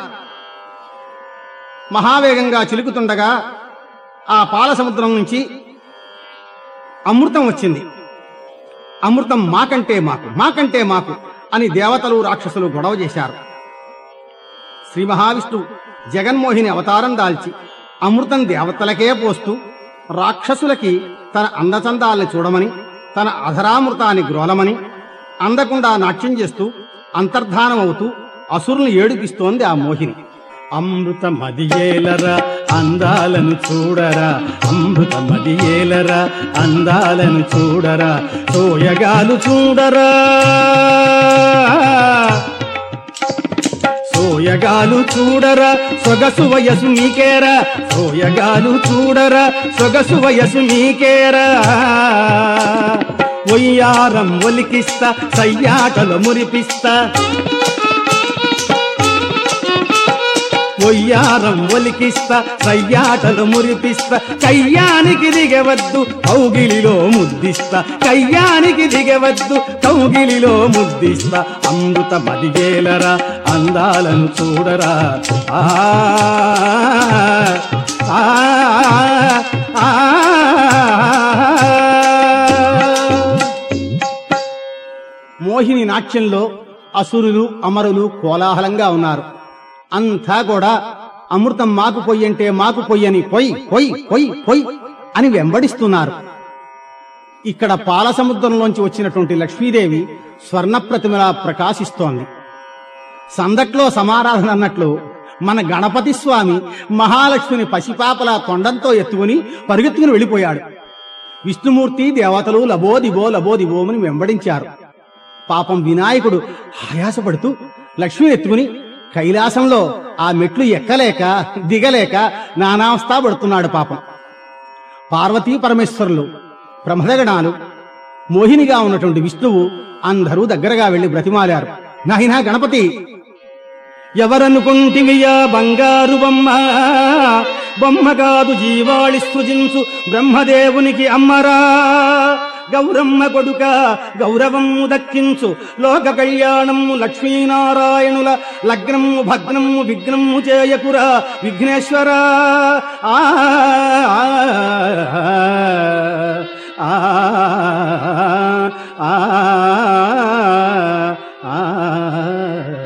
మహావేగంగా చిలుకుతుండగా ఆ పాల సముద్రం నుంచి అమృతం వచ్చింది అమృతం మాకంటే మాకు మాకంటే మాకు అని దేవతలు రాక్షసులు గొడవ చేశారు శ్రీ మహావిష్ణువు జగన్మోహిని అవతారం దాల్చి అమృతం దేవతలకే పోస్తూ రాక్షసులకి తన అందచందాల్ని చూడమని తన అధరామృతాన్ని గ్రోలమని అందకుండా నాట్యం చేస్తూ అంతర్ధానమవుతూ అసురులను ఏడిపిస్తోంది ఆ మోహిని అమృత మదియేలరా అందాలను చూడరా అమృత మదియేలరా అందాలను చూడరా సోయగాలు చూడరా సోయగాలు చూడరా సొగసు వయసు నీకేరా సోయగాలు చూడరా సొగసు వయసు నీకేరా ఒయ్యారం ఒలికిస్తా సయ్యాటలు మురిపిస్తా ఒయ్యారం ఒలికిస్తా సయ్యాటలు మురిపిస్తా కయ్యానికి దిగవద్దు కౌగిలిలో ముద్దిస్తా కయ్యానికి దిగవద్దు కౌగిలిలో ముద్దిస్తా అమృత మదిగేలరా అందాలను చూడరా ఆ ఆ, ఆ, ఆ. మోహిని నాట్యంలో అసురులు అమరులు కోలాహలంగా ఉన్నారు అంతా కూడా అమృతం మాకు పొయ్యంటే మాకు పొయ్యని పొయ్ పొయ్ పొయ్ పొయ్ అని వెంబడిస్తున్నారు ఇక్కడ పాల సముద్రంలోంచి వచ్చినటువంటి లక్ష్మీదేవి స్వర్ణ ప్రతిమలా ప్రకాశిస్తోంది సందట్లో సమారాధన అన్నట్లు మన గణపతి స్వామి మహాలక్ష్మిని పసిపాపలా తొండంతో ఎత్తుకుని పరుగెత్తుకుని వెళ్ళిపోయాడు విష్ణుమూర్తి దేవతలు లబోదిబో లబోదిబోమని వెంబడించారు పాపం వినాయకుడు ఆయాసపడుతూ లక్ష్మిని ఎత్తుకుని కైలాసంలో ఆ మెట్లు ఎక్కలేక దిగలేక నానావస్థ పడుతున్నాడు పాపం పార్వతీ పరమేశ్వరులు ప్రమదగణాలు మోహినిగా ఉన్నటువంటి విష్ణువు అందరూ దగ్గరగా వెళ్లి బ్రతిమాలారు నాయనా గణపతి ఎవరనుకుంటివియా బంగారు బొమ్మ బొమ్మ కాదు జీవాళి సృజించు బ్రహ్మదేవునికి అమ్మరా గౌరమ్మ కొడుక గౌరవము దక్కించు లోక కళ్యాణము లక్ష్మీనారాయణుల లగ్నము భగ్నము విఘ్నము చేయకురా విఘ్నేశ్వర ఆ ఆ, ఆ, ఆ, ఆ, ఆ.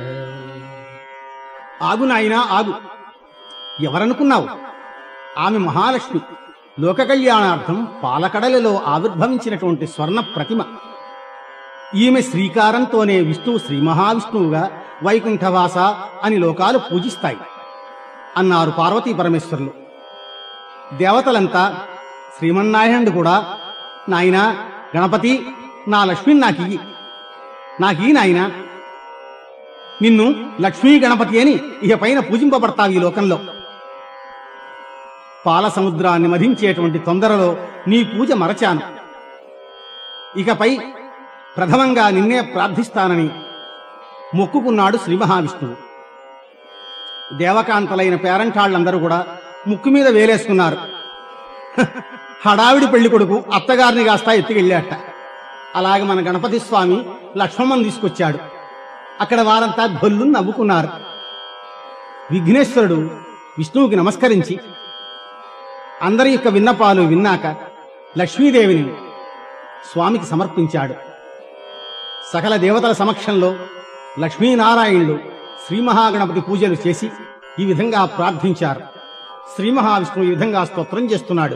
ఆగు నాయనా ఆగు ఎవరనుకున్నావు ఆమె మహాలక్ష్మి లోక కళ్యాణార్థం పాలకడలలో ఆవిర్భవించినటువంటి స్వర్ణ ప్రతిమ ఈమె శ్రీకారంతోనే విష్ణువు శ్రీ మహావిష్ణువుగా వైకుంఠవాస అని లోకాలు పూజిస్తాయి అన్నారు పార్వతీ పరమేశ్వరులు దేవతలంతా శ్రీమన్నారాయణుడు కూడా నాయనా గణపతి నా లక్ష్మిని నాకియ్యి నాకీ నాయనా నిన్ను లక్ష్మీ గణపతి అని ఇక పైన పూజింపబడతావు ఈ లోకంలో పాల సముద్రాన్ని మధించేటువంటి తొందరలో నీ పూజ మరచాను ఇకపై ప్రథమంగా నిన్నే ప్రార్థిస్తానని మొక్కుకున్నాడు శ్రీ మహావిష్ణువు దేవకాంతలైన పేరంటాళ్ళందరూ కూడా ముక్కు మీద వేలేసుకున్నారు హ, హడావిడి పెళ్లి కొడుకు అత్తగారిని కాస్తా ఎత్తుకెళ్ళాట అలాగే మన గణపతి స్వామి లక్ష్మమ్మని తీసుకొచ్చాడు అక్కడ వారంతా భొల్లు నవ్వుకున్నారు విఘ్నేశ్వరుడు విష్ణువుకి నమస్కరించి అందరి యొక్క విన్నపాలు విన్నాక లక్ష్మీదేవిని స్వామికి సమర్పించాడు సకల దేవతల సమక్షంలో లక్ష్మీనారాయణులు శ్రీ మహాగణపతి పూజలు చేసి ఈ విధంగా ప్రార్థించారు శ్రీ మహావిష్ణువు ఈ విధంగా స్తోత్రం చేస్తున్నాడు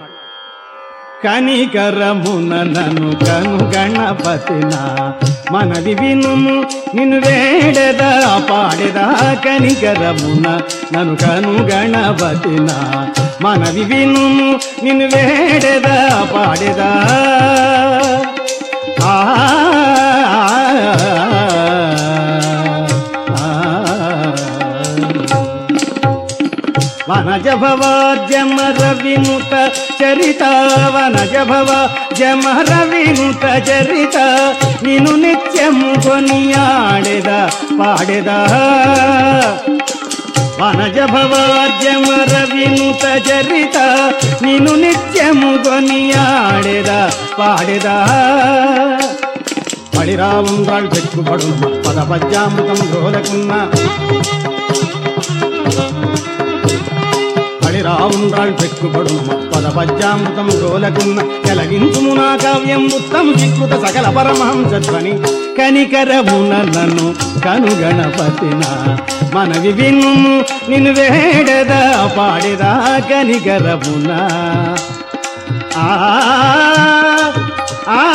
కనికరమున నను కను గణపతిన మనవి వినుము నిన్ను వేడదా పాడెదా కనికరమున నను కను గణపతిన మనవి వినుము నిన్ను వేడదా పాడెదా ఆ వనజ భవ జమర వినుత చరిత వనజ భవ జమర వినుత చరిత నిను నిత్యము కొనియాడెద పాడెద వనజ భవ జమర వినుత చరిత నిను నిత్యము కొనియాడెద పాడెద పడిరావుండ్రాళ్ళు పెట్టుబడు పద పద్యామృతం రోలకున్నా పడిరావుండ్రాళ్ళు పెట్టుబడు పద పద్యామృతం రోలకున్న కలగించుము నా కావ్యం ఉత్తమ వికృత సకల పరమహంసధ్వని కనికరమున నన్ను కనుగణపతిన మనవి వినుము నిన్ను వేడదా పాడిదా కనికరమున ఆ ఆ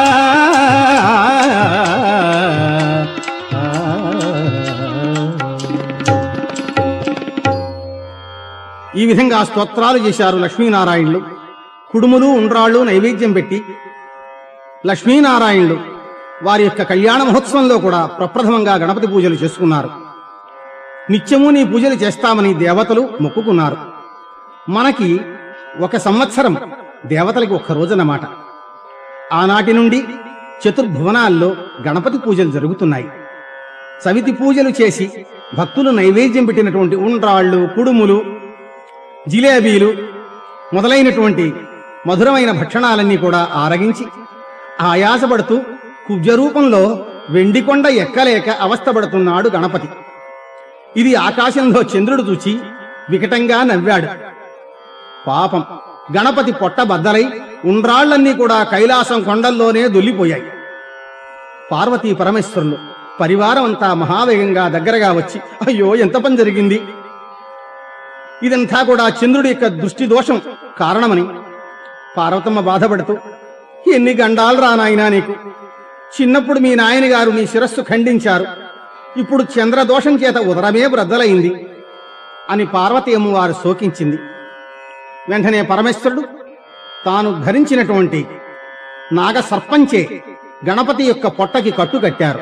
ఈ విధంగా స్తోత్రాలు చేశారు లక్ష్మీనారాయణులు కుడుములు ఉండ్రాళ్ళు నైవేద్యం పెట్టి లక్ష్మీనారాయణులు వారి యొక్క కళ్యాణ మహోత్సవంలో కూడా ప్రప్రథమంగా గణపతి పూజలు చేసుకున్నారు నిత్యము నీ పూజలు చేస్తామని దేవతలు మొక్కుకున్నారు మనకి ఒక సంవత్సరం దేవతలకి ఒక్క రోజన్నమాట ఆనాటి నుండి చతుర్భువనాల్లో గణపతి పూజలు జరుగుతున్నాయి సవితి పూజలు చేసి భక్తులు నైవేద్యం పెట్టినటువంటి ఉండ్రాళ్ళు కుడుములు జిలేబీలు మొదలైనటువంటి మధురమైన భక్షణాలన్నీ కూడా ఆరగించి ఆయాసపడుతూ కుబ్జ రూపంలో వెండికొండ ఎక్కలేక అవస్థపడుతున్నాడు గణపతి ఇది ఆకాశంలో చంద్రుడు చూచి వికటంగా నవ్వాడు పాపం గణపతి పొట్ట బద్దలై ఉండ్రాళ్లన్నీ కూడా కైలాసం కొండల్లోనే దొల్లిపోయాయి పార్వతీ పరమేశ్వరులు పరివారం అంతా మహావేగంగా దగ్గరగా వచ్చి అయ్యో ఎంత పని జరిగింది ఇదంతా కూడా చంద్రుడి యొక్క దృష్టి దోషం కారణమని పార్వతమ్మ బాధపడుతూ ఎన్ని గండాలు రా నాయనా నీకు చిన్నప్పుడు మీ నాయన గారు నీ శిరస్సు ఖండించారు ఇప్పుడు చంద్రదోషం చేత ఉదరమే బ్రద్దలైంది అని పార్వతి అమ్మవారు శోకించింది వెంటనే పరమేశ్వరుడు తాను ధరించినటువంటి నాగ సర్పంచే గణపతి యొక్క పొట్టకి కట్టు కట్టారు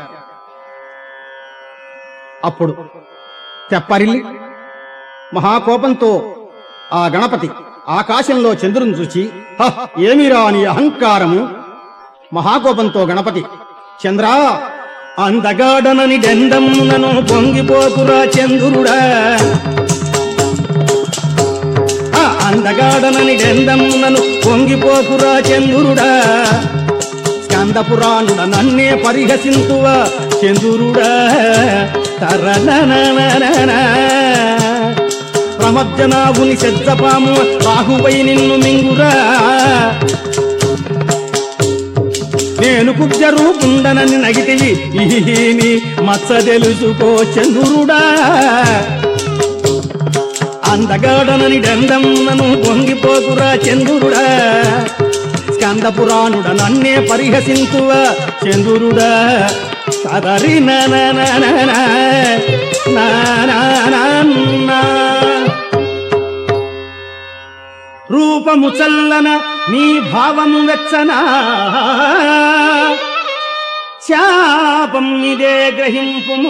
అప్పుడు తెప్పరిల్లి మహాకోపంతో ఆ గణపతి ఆకాశంలో చంద్రుని చూచి "హ, ఏమిరా నీ అహంకారము మహాకోపంతో గణపతి చంద్రా అందగాడనని డెందమ్మునను పొంగిపోకురా చంద్రుడా ఆ అందగాడనని డెందమ్మునను పొంగిపోకురా చంద్రుడా స్కంద పురాణుడ నన్నే పరిహసింతువా చంద్రుడా తరననననన ప్రమజ్జనాభుని శబ్దపాము రాహువై నిన్ను మింగురా నేను కుబ్జ రూపుండనని నగితివి ఈని మచ్చ తెలుసుకో చంద్రుడా అందగాడనని డందమ్మను పొంగిపోకురా చంద్రుడా స్కంద పురాణుడ నన్నే పరిహసింతువా చంద్రుడా సదరి రూపము చల్లన నీ భావము వెచ్చనా శాపం ఇదే గ్రహింపుము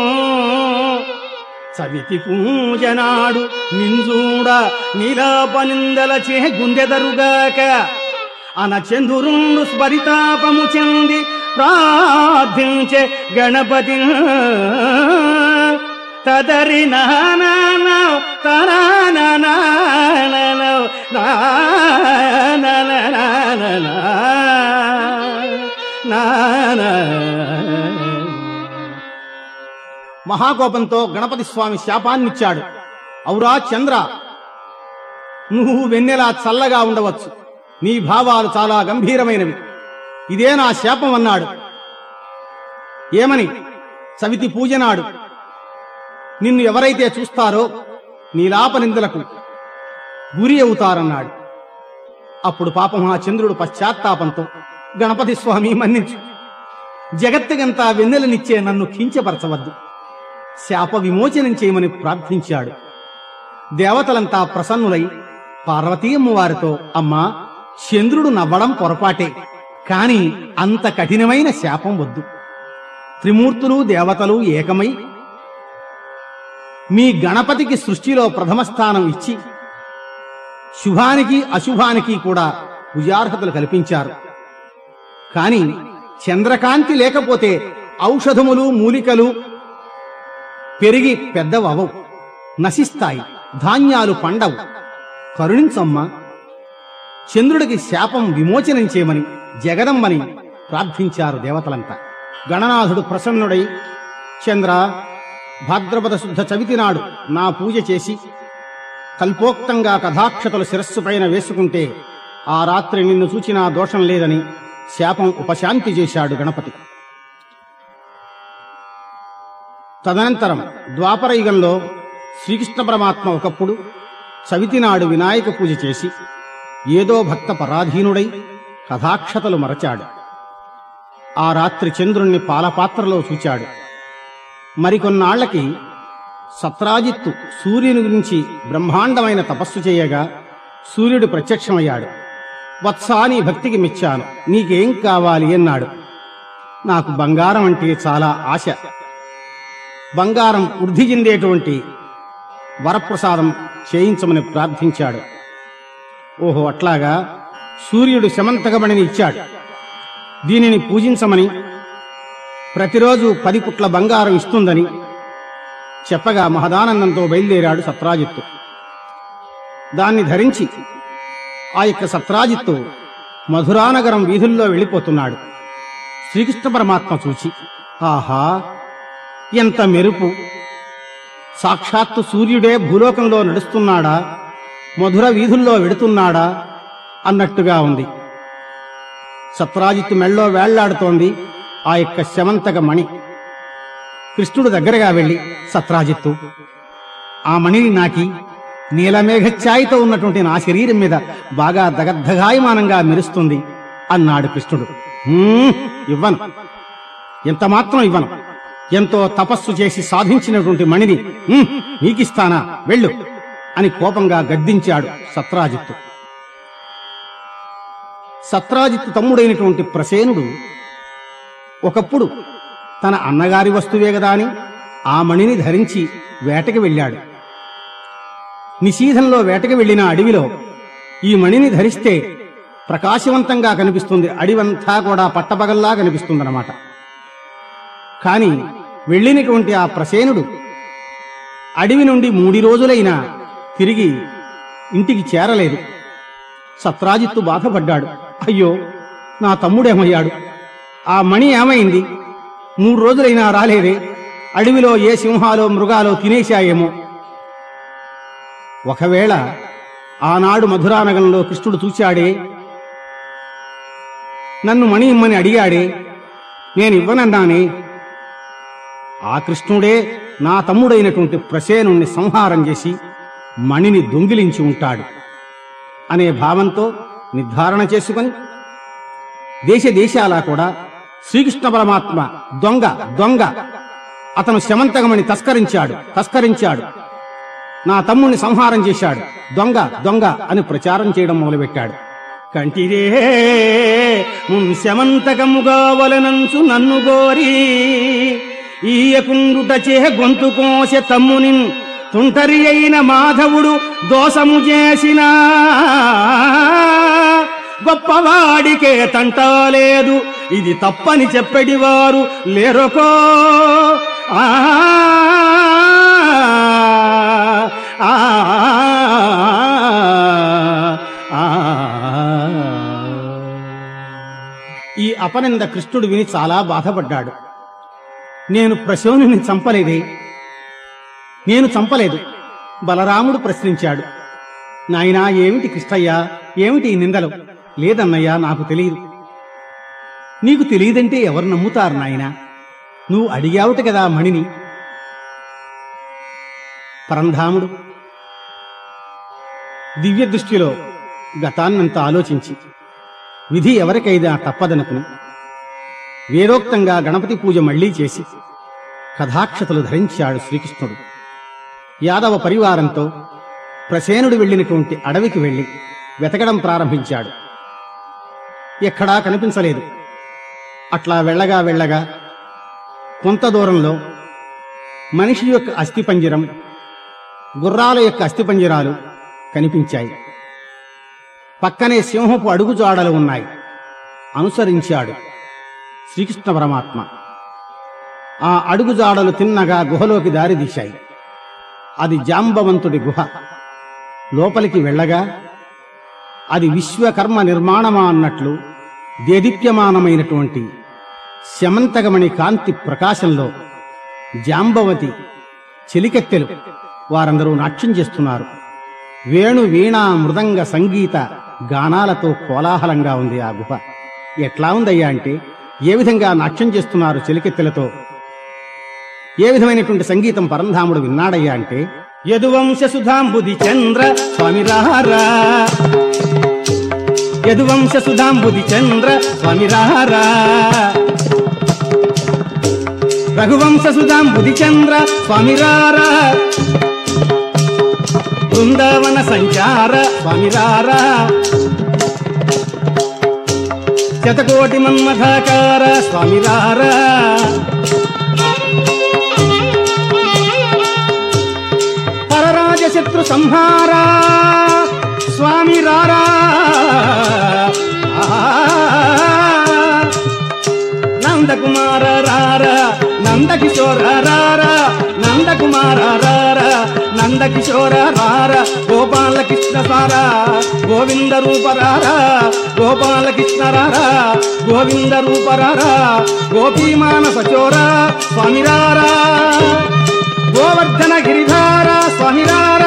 సవితి పూజనాడు నింజూడ నీలాపనిందల చే గుండెదరుగాక అనచందురుండు స్మరితాపము చెంది ప్రార్థించే గణపతి తదరి నానా తరానా మహాకోపంతో గణపతి స్వామి శాపాన్నిచ్చాడు ఔరా చంద్ర నువ్వు వెన్నెలా చల్లగా ఉండవచ్చు నీ భావాలు చాలా గంభీరమైనవి ఇదే నా శాపం అన్నాడు ఏమని సవితి పూజనాడు నిన్ను ఎవరైతే చూస్తారో నీలాప నిందలకు గురి అవుతారన్నాడు అప్పుడు పాపం ఆ చంద్రుడు పశ్చాత్తాపంతో గణపతి స్వామి మన్నించు జగత్తుకంతా వెన్నెలనిచ్చే నన్ను కించపరచవద్దు శాప విమోచనం చేయమని ప్రార్థించాడు దేవతలంతా ప్రసన్నులై పార్వతీయమ్మ వారితో అమ్మా చంద్రుడు నవ్వడం పొరపాటే కాని అంత కఠినమైన శాపం వద్దు త్రిమూర్తులు దేవతలు ఏకమై మీ గణపతికి సృష్టిలో ప్రథమ స్థానం ఇచ్చి శుభానికి అశుభానికి కూడా పూజార్హతలు కల్పించారు కాని చంద్రకాంతి లేకపోతే ఔషధములు మూలికలు పెరిగి పెద్దవవు నశిస్తాయి ధాన్యాలు పండవు కరుణించమ్మా చంద్రుడికి శాపం విమోచనం చేయమని జగదమ్మని ప్రార్థించారు దేవతలంతా గణనాథుడు ప్రసన్నుడై చంద్ర భాద్రపద శుద్ధ చవితి నాడు నా పూజ చేసి కల్పోక్తంగా కథాక్షతలు శిరస్సు పైన వేసుకుంటే ఆ రాత్రి నిన్ను చూచినా దోషం లేదని శాపం ఉపశాంతి చేశాడు గణపతి తదనంతరం ద్వాపరయుగంలో శ్రీకృష్ణ పరమాత్మ ఒకప్పుడు చవితి నాడు వినాయక పూజ చేసి ఏదో భక్త పరాధీనుడై కథాక్షతలు మరచాడు ఆ రాత్రి చంద్రుణ్ణి పాలపాత్రలో చూచాడు మరికొన్నాళ్లకి సత్రాజిత్తు సూర్యుని గురించి బ్రహ్మాండమైన తపస్సు చేయగా సూర్యుడు ప్రత్యక్షమయ్యాడు వత్సా నీ భక్తికి మెచ్చాను నీకేం కావాలి అన్నాడు నాకు బంగారం అంటే చాలా ఆశ బంగారం వృద్ధి చెందేటువంటి వరప్రసాదం చేయించమని ప్రార్థించాడు ఓహో అట్లాగా సూర్యుడు శమంతకమణిని ఇచ్చాడు దీనిని పూజించమని ప్రతిరోజు పది పుట్ల బంగారం ఇస్తుందని చెప్పగా మహదానందంతో బయలుదేరాడు సత్రాజిత్తు దాన్ని ధరించి ఆ యొక్క సత్రాజిత్తు మధురానగరం వీధుల్లో వెళ్ళిపోతున్నాడు శ్రీకృష్ణ పరమాత్మ చూచి ఆహా ఎంత మెరుపు సాక్షాత్తు సూర్యుడే భూలోకంలో నడుస్తున్నాడా మధుర వీధుల్లో వెడుతున్నాడా అన్నట్టుగా ఉంది సత్రాజిత్తు మెళ్ళో వేళ్లాడుతోంది ఆ యొక్క శమంతక మణి కృష్ణుడు దగ్గరగా వెళ్ళి సత్రాజిత్తు ఆ మణిని నాకి నీలమేఘఛాయితో ఉన్నటువంటి నా శరీరం మీద బాగా దగద్ధగాయమానంగా మెరుస్తుంది అన్నాడు కృష్ణుడు "హ్మ్, ఇవ్వను ఎంత మాత్రం ఇవ్వను ఎంతో తపస్సు చేసి సాధించినటువంటి మణిని "హ్మ్, నీకిస్తానా వెళ్ళు అని కోపంగా గద్దించాడు సత్రాజిత్తు సత్రాజిత్తు తమ్ముడైనటువంటి ప్రసేనుడు ఒకప్పుడు తన అన్నగారి వస్తువే గదా అని ఆ మణిని ధరించి వేటకి వెళ్ళాడు నిశీధంలో వేటకి వెళ్ళిన అడవిలో ఈ మణిని ధరిస్తే ప్రకాశవంతంగా కనిపిస్తుంది అడివంతా కూడా పట్టపగల్లా కనిపిస్తుందన్నమాట కాని వెళ్ళినటువంటి ఆ ప్రసేనుడు అడవి నుండి మూడి రోజులైనా తిరిగి ఇంటికి చేరలేదు సత్రాజిత్తు బాధపడ్డాడు అయ్యో నా తమ్ముడేమయ్యాడు ఆ మణి ఏమైంది మూడు రోజులైనా రాలేదే అడవిలో ఏ సింహాలో మృగాలో తినేశాయేమో ఒకవేళ ఆనాడు మధురానగరంలో కృష్ణుడు చూచాడే నన్ను మణి ఇమ్మని అడిగాడే నేను ఇవ్వనన్నానే ఆ కృష్ణుడే నా తమ్ముడైనటువంటి ప్రసేనుణ్ణి సంహారం చేసి మణిని దొంగిలించి ఉంటాడు అనే భావంతో నిర్ధారణ చేసుకొని దేశ దేశాలా కూడా శ్రీకృష్ణ పరమాత్మ దొంగ దొంగ అతను శమంతకమని తస్కరించాడు తస్కరించాడు నా తమ్ముణ్ణి సంహారం చేశాడు దొంగ దొంగ అని ప్రచారం చేయడం మొదలుపెట్టాడు కంటిరే శమంతకముగా వలనంచు నన్ను గోరి ఈయకుండుటచే గొంతు కోసె తమ్ముని తుంటరి అయిన మాధవుడు దోషము చేసిన గొప్పవాడికే తంటా లేదు ఇది తప్పని చెప్పేటివారు లేరొకో ఆ ఆ, ఆ, ఈ అపనింద కృష్ణుడు విని చాలా బాధపడ్డాడు నేను ప్రశోనుని చంపలేదే నేను చంపలేదు బలరాముడు ప్రశ్నించాడు నాయనా ఏమిటి కృష్ణయ్యా ఏమిటి ఈ నిందలు లేదన్నయ్యా నాకు తెలియదు నీకు తెలియదంటే ఎవరు నమ్ముతారు నాయనా నువ్వు అడిగావుట కదా మణిని పరంధాముడు దివ్య దృష్టిలో గతాన్నంత ఆలోచించి విధి ఎవరికైనా తప్పదనుకుని వేదోక్తంగా గణపతి పూజ మళ్లీ చేసి కథాక్షతలు ధరించాడు శ్రీకృష్ణుడు యాదవ పరివారంతో ప్రసేనుడు వెళ్ళినటువంటి అడవికి వెళ్లి వెతకడం ప్రారంభించాడు ఎక్కడా కనిపించలేదు అట్లా వెళ్ళగా వెళ్ళగా కొంత దూరంలో మనిషి యొక్క అస్థిపంజరం గుర్రాల యొక్క అస్థిపంజరాలు కనిపించాయి పక్కనే సింహపు అడుగుజాడలు ఉన్నాయి అనుసరించాడు శ్రీకృష్ణ పరమాత్మ ఆ అడుగుజాడలు తిన్నగా గుహలోకి దారి తీశాయి అది జాంబవంతుడి గుహ లోపలికి వెళ్ళగా అది విశ్వకర్మ నిర్మాణమా అన్నట్లు దేదీప్యమానమైనటువంటి శమంతగమణి కాంతి ప్రకాశంలో జాంబవతి చెలికెత్తెలు వారందరూ నాట్యం చేస్తున్నారు వేణు వీణా మృదంగ సంగీత గానాలతో కోలాహలంగా ఉంది ఆ గుహ ఎట్లా ఉందయ్యా అంటే ఏ విధంగా నాట్యం చేస్తున్నారు చెలికెత్తెలతో ఏ విధమైనటువంటి సంగీతం పరంధాముడు విన్నాడయ్యా అంటే యదువంశ సుధాంబుది చంద్ర స్వామి రారా యదువంశ సుధాంబుది చంద్ర స్వామి రారా రఘువంశ సుధాంబుది చంద్ర స్వామి రారా బృందావన సంచార స్వామి రారా శతకోటి మన్మథాకార స్వామి రారా పరరాజ శత్రు సంహారా స్వామి రారా ఆ, నందకుమార రారా నందకిశోర రారా నందకుమార రారా నందకిశోర రారా గోపాలకృష్ణ సారా గోవింద రూప రారా గోపాలకృష్ణ రారా గోవింద రూప రారా గోపీమానస చోర స్వామి రారా గోవర్ధన గిరిధార స్వామిరారా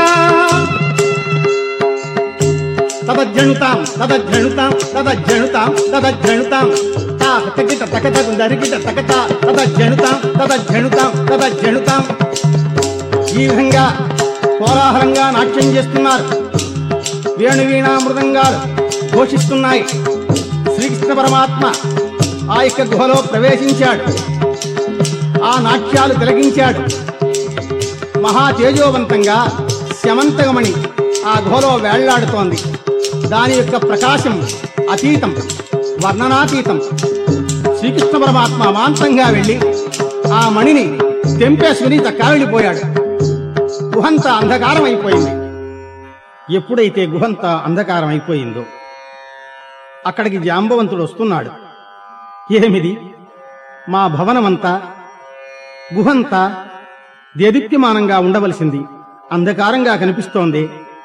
తదజ్జణుతాం తదజ్జణుతాం తదజ్జణుతాం తదజ్జణుతాం తా తకిట తకట దరికిట తకట తదజ్జణుతాం తదజ్జణుతాం తదజ్జణుతాం ఈ విధంగా కోలాహలంగా నాట్యం చేస్తున్నారు వేణువీణా మృదంగాలు ఘోషిస్తున్నాయి శ్రీకృష్ణ పరమాత్మ ఆ యొక్క గుహలో ప్రవేశించాడు ఆ నాట్యాలు తిలగించాడు మహా తేజోవంతంగా శమంతగమణి ఆ గుహలో వేళ్లాడుతోంది దాని యొక్క ప్రకాశం అతీతం వర్ణనాతీతం శ్రీకృష్ణ పరమాత్మ అమాంతంగా వెళ్ళి ఆ మణిని తెంపేసుకుని తక్కావిడిపోయాడు గుహంత అంధకారం అయిపోయింది ఎప్పుడైతే గుహంత అంధకారం అయిపోయిందో అక్కడికి జాంబవంతుడు వస్తున్నాడు ఏమిది మా భవనమంతా గుహంతా దేదీప్యమానంగా ఉండవలసింది అంధకారంగా కనిపిస్తోంది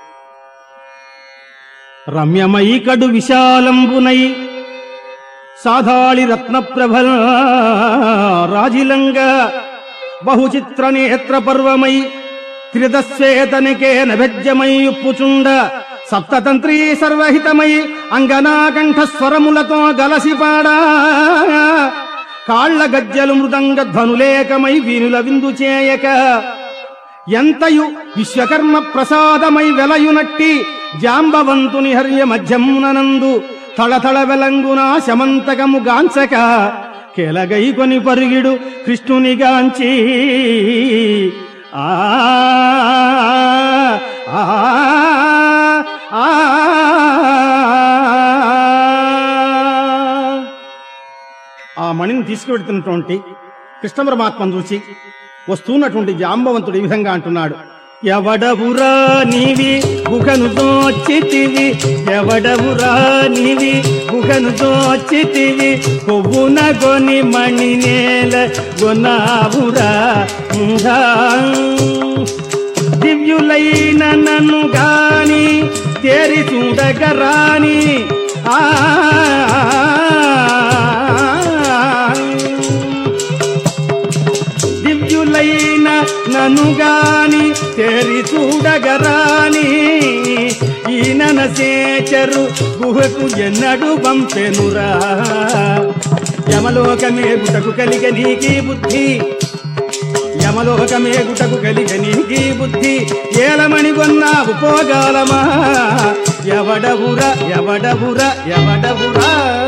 రమ్యమై కడు విశాలంబునై సాధాళి రత్నప్రభ రాజిలంగ బహుచిత్ర నేత్ర పర్వమై త్రిదశ్వేతనికే నభెజ్యమై ఉప్పుచుండ సప్తతంత్రీ సర్వహితమై అంగనాకంఠ స్వరములతో గలసిపాడా కాళ్ల గజ్జలు మృదంగ ధ్వనులేకమై వీనుల విందు చేయక ఎంతయు విశ్వకర్మ ప్రసాదమై వెలయునట్టి జాంబవంతుని హర్య మధ్యమునందు తళతళ వెలంగున శమంతకము గాంచక కెలగై కొని పరుగిడు కృష్ణుని గాంచి ఆ ఆ, ఆ, ఆ మణిని తీసుకువెడుతున్నటువంటి కృష్ణ పరమాత్మను చూసి వస్తున్నటువంటి జాంబవంతుడు ఈ విధంగా అంటున్నాడు ఎవడవురా నీవి గుహను దోచితివి ఎవడవురా నీవి గుహను దోచితివి కొవ్వున గొని మణి నేల గొనావురా ఉందా. దివ్యులైన నన్ను గాని తేరి చూడగరాని ఆ దివ్యులైన నన్ను గాని తెరి చూడగరాని ఈ ననసేచరు గుహకు ఎన్నడు పంపెనురా యమలోకమే గుటకు కలిగ నీకి బుద్ధి యమలోకమే గుటకు కలిగ నీకి బుద్ధి ఏలమణి కొన్నావు పోగాలమా ఎవడవురా ఎవడవురా ఎవడవురా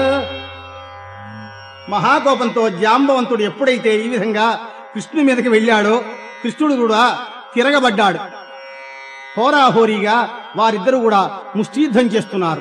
మహాకోపంతో జాంబవంతుడు ఎప్పుడైతే ఈ విధంగా కృష్ణుని మీదకి వెళ్ళాడో కృష్ణుడు కూడా తిరగబడ్డాడు హోరాహోరీగా వారిద్దరూ కూడా ముష్టియుద్ధం చేస్తున్నారు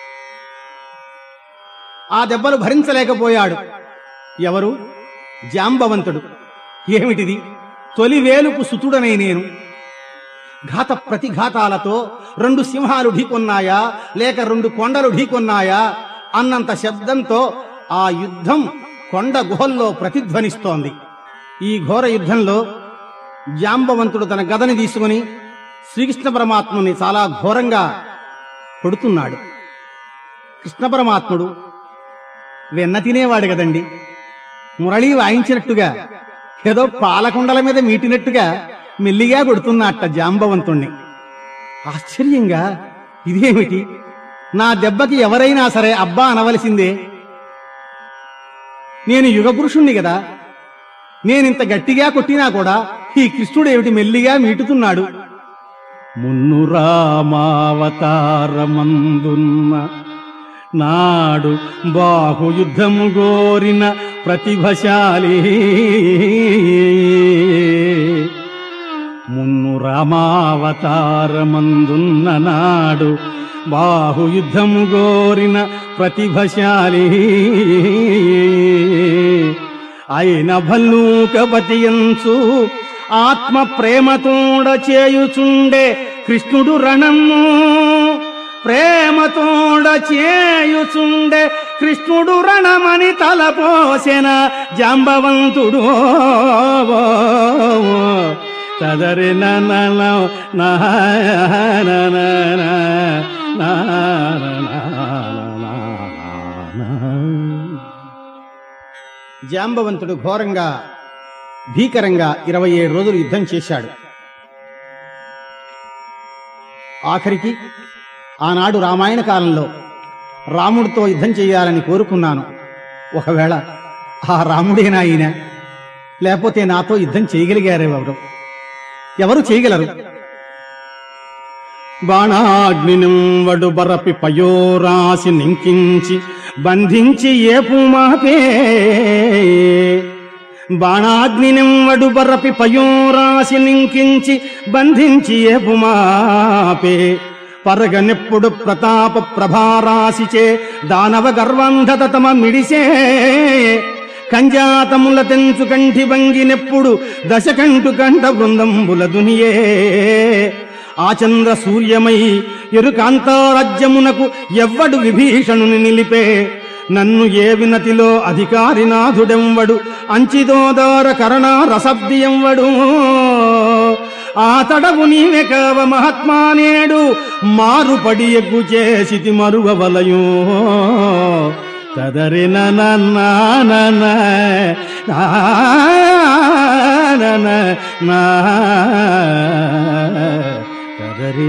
ఆ దెబ్బలు భరించలేకపోయాడు ఎవరు జాంబవంతుడు ఏమిటిది తొలి వేలుకు సుతుడనై నేను ఘాత ప్రతిఘాతాలతో రెండు సింహాలు ఢీకొన్నాయా లేక రెండు కొండలు ఢీకొన్నాయా అన్నంత శబ్దంతో ఆ యుద్ధం కొండ గుహల్లో ప్రతిధ్వనిస్తోంది ఈ ఘోర యుద్ధంలో జాంబవంతుడు తన గదని తీసుకుని శ్రీకృష్ణ పరమాత్ముని చాలా ఘోరంగా కొడుతున్నాడు కృష్ణ పరమాత్ముడు వెన్న తినేవాడు కదండి మురళి వాయించినట్టుగా ఏదో పాలకుండల మీద మీటినట్టుగా మెల్లిగా కొడుతున్నట్ట జాంబవంతుణ్ణి ఆశ్చర్యంగా ఇదేమిటి నా దెబ్బకి ఎవరైనా సరే అబ్బా అనవలసిందే నేను యుగపురుషుణ్ణి కదా నేనింత గట్టిగా కొట్టినా కూడా ఈ కృష్ణుడు ఏమిటి మెల్లిగా మీటుతున్నాడు మున్ను రామావతారమందున్న నాడు బాహుయుద్ధము గోరిన ప్రతిభశాలి మున్ను రామావతారమందున్న నాడు బాహుయుద్ధము గోరిన ప్రతిభశాలి అయిన భల్లూకపతియంచు ఆత్మ ప్రేమతోడ చేయుచుండే కృష్ణుడు రణము ప్రేమతోడ చేయుచుండే కృష్ణుడు రణమని తలపోసెన జాంబవంతుడు తదరి నన జాంబవంతుడు ఘోరంగా భీకరంగా ఇరవై ఏడు రోజులు యుద్ధం చేశాడు ఆఖరికి ఆనాడు రామాయణ కాలంలో రాముడితో యుద్ధం చేయాలని కోరుకున్నాను ఒకవేళ ఆ రాముడేనా ఈయన లేకపోతే నాతో యుద్ధం చేయగలిగారెవరు ఎవరు చేయగలరు బాణాగ్నినింవడు బరపి పయోరాసి నింకించి బంధించి ఏపుమాపే బాణాగ్నినింవడు బరపి పయోరాసి నింకించి బంధించి ఏపుమాపే పరగనెప్పుడు ప్రతాప ప్రభారాశిచే దానవ గర్వంధత తమ మిడిసే కంజాతముల తెంచు కంఠి వంగినెప్పుడు దశకంఠు కంఠ బృందంబుల దునియే ఆచంద్ర సూర్యమై ఎరుకాంతారాజ్యమునకు ఎవ్వడు విభీషణుని నిలిపే నన్ను ఏ వినతిలో అధికారినాథుడెంవడు అంచిదోదార కరణ రసబ్దియంవడు ఆ తడవు నీవే కావ మహాత్మానేడు మారుపడి ఎగ్గు చేసితి మరువవలయో తదరి నా తదరి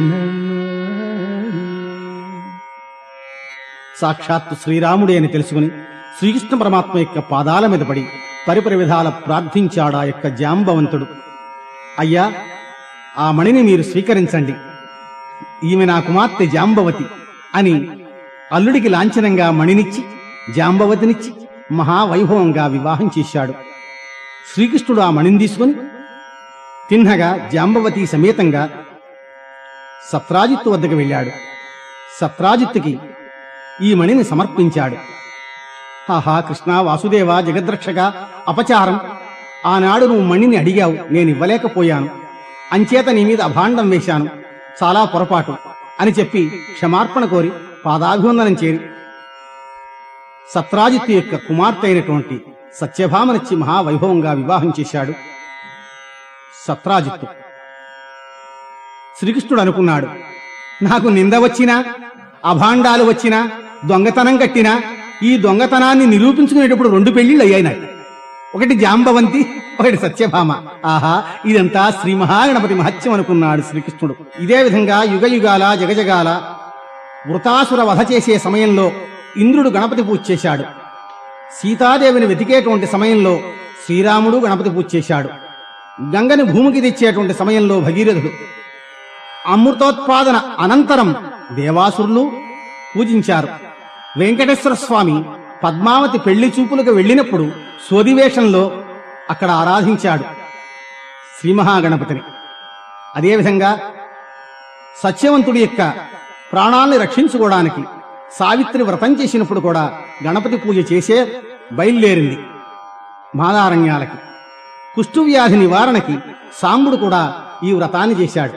సాక్షాత్తు శ్రీరాముడే అని తెలుసుకుని శ్రీకృష్ణ పరమాత్మ యొక్క పాదాల మీద పడి పరిపరి విధాల ప్రార్థించాడు ఆ యొక్క జాంబవంతుడు అయ్యా ఆ మణిని మీరు స్వీకరించండి ఈమె నా కుమార్తె జాంబవతి అని అల్లుడికి లాంఛనంగా మణినిచ్చి జాంబవతినిచ్చి మహావైభవంగా వివాహం చేశాడు శ్రీకృష్ణుడు ఆ మణిని తీసుకుని తిన్నగా జాంబవతి సమేతంగా సత్రాజిత్తు వద్దకు వెళ్ళాడు సత్రాజిత్తుకి ఈ మణిని సమర్పించాడు ఆహా కృష్ణ వాసుదేవ జగద్రక్షక అపచారం ఆనాడు నువ్వు మణిని అడిగావు నేను ఇవ్వలేకపోయాను అంచేత నీ మీద అభాండం వేశాను చాలా పొరపాటు అని చెప్పి క్షమార్పణ కోరి పాదాభివందనం చేరి సత్రాజిత్తు యొక్క కుమార్తె అయినటువంటి సత్యభామనిచ్చి మహావైభవంగా వివాహం చేశాడు సత్రాజిత్తు శ్రీకృష్ణుడు అనుకున్నాడు నాకు నింద వచ్చినా అభాండాలు వచ్చినా దొంగతనం కట్టినా ఈ దొంగతనాన్ని నిరూపించుకునేటప్పుడు రెండు పెళ్లిళ్ళు అయ్యాయి నాకు ఒకటి జాంబవంతి ఒకటి సత్యభామ ఆహా ఇదంతా శ్రీ మహాగణపతి మహత్యం అనుకున్నాడు శ్రీకృష్ణుడు ఇదే విధంగా యుగయుగాల జగజగాల వృతాసుర వధ చేసే సమయంలో ఇంద్రుడు గణపతి పూజ చేశాడు సీతాదేవిని వెతికేటువంటి సమయంలో శ్రీరాముడు గణపతి పూజ చేశాడు గంగని భూమికి తెచ్చేటువంటి సమయంలో భగీరథుడు అమృతోత్పాదన అనంతరం దేవాసురులు పూజించారు వెంకటేశ్వర స్వామి పద్మావతి పెళ్లి చూపులకు వెళ్ళినప్పుడు స్వదివేషంలో అక్కడ ఆరాధించాడు శ్రీ మహాగణపతిని అదేవిధంగా సత్యవంతుడి యొక్క ప్రాణాల్ని రక్షించుకోవడానికి సావిత్రి వ్రతం చేసినప్పుడు కూడా గణపతి పూజ చేసే బయలుదేరింది మాదారణ్యాలకి కుష్టు వ్యాధి నివారణకి సాంబుడు కూడా ఈ వ్రతాన్ని చేశాడు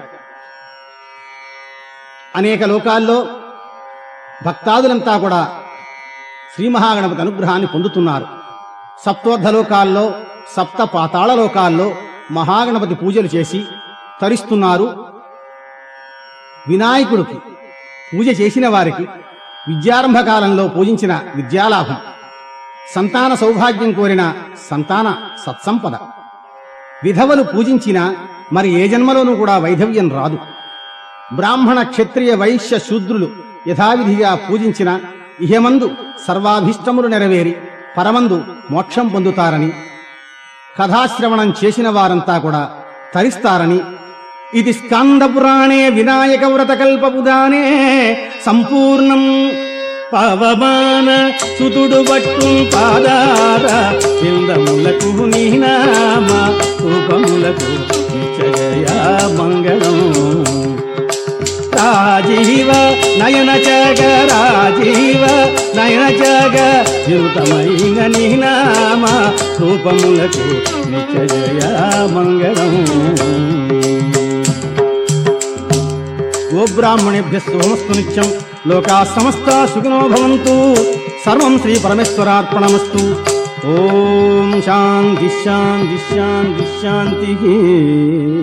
అనేక లోకాల్లో భక్తాదులంతా కూడా శ్రీ మహాగణపతి అనుగ్రహాన్ని పొందుతున్నారు సప్తోర్ధలోకాల్లో సప్త పాతాళ లోకాల్లో మహాగణపతి పూజలు చేసి తరిస్తున్నారు వినాయకుడికి పూజ చేసిన వారికి విద్యారంభ కాలంలో పూజించిన విద్యాలాభం సంతాన సౌభాగ్యం కోరిన సంతాన సత్సంపద విధవలు పూజించిన మరి ఏ జన్మలోనూ కూడా వైధవ్యం రాదు బ్రాహ్మణ క్షత్రియ వైశ్య శూద్రులు యథావిధిగా పూజించిన ఇహమందు సర్వాభీష్టములు నెరవేరి పరమందు మోక్షం పొందుతారని కథాశ్రవణం చేసిన వారంతా కూడా తరిస్తారని ఇది స్కంద పురాణే వినాయక వ్రత కల్పపుదానే సంపూర్ణం పవమాన సుతుడు పట్టు పాదార కిందములకు నీ నామ రూపములకు నిశ్చయ మంగళం రాజీవ నయన జగ రాజీవ నయన జగ జీవితమైన నీ నామ రూపములకు నిశ్చయ మంగళం గోబ్రాహ్మణేభ్య సోమస్తు నిత్యం లోకా సమస్త సుఖినో భవంతు సర్వం శ్రీ పరమేశ్వరార్పణమస్తు ఓం శాంతి శాంతి శాంతి శాంతి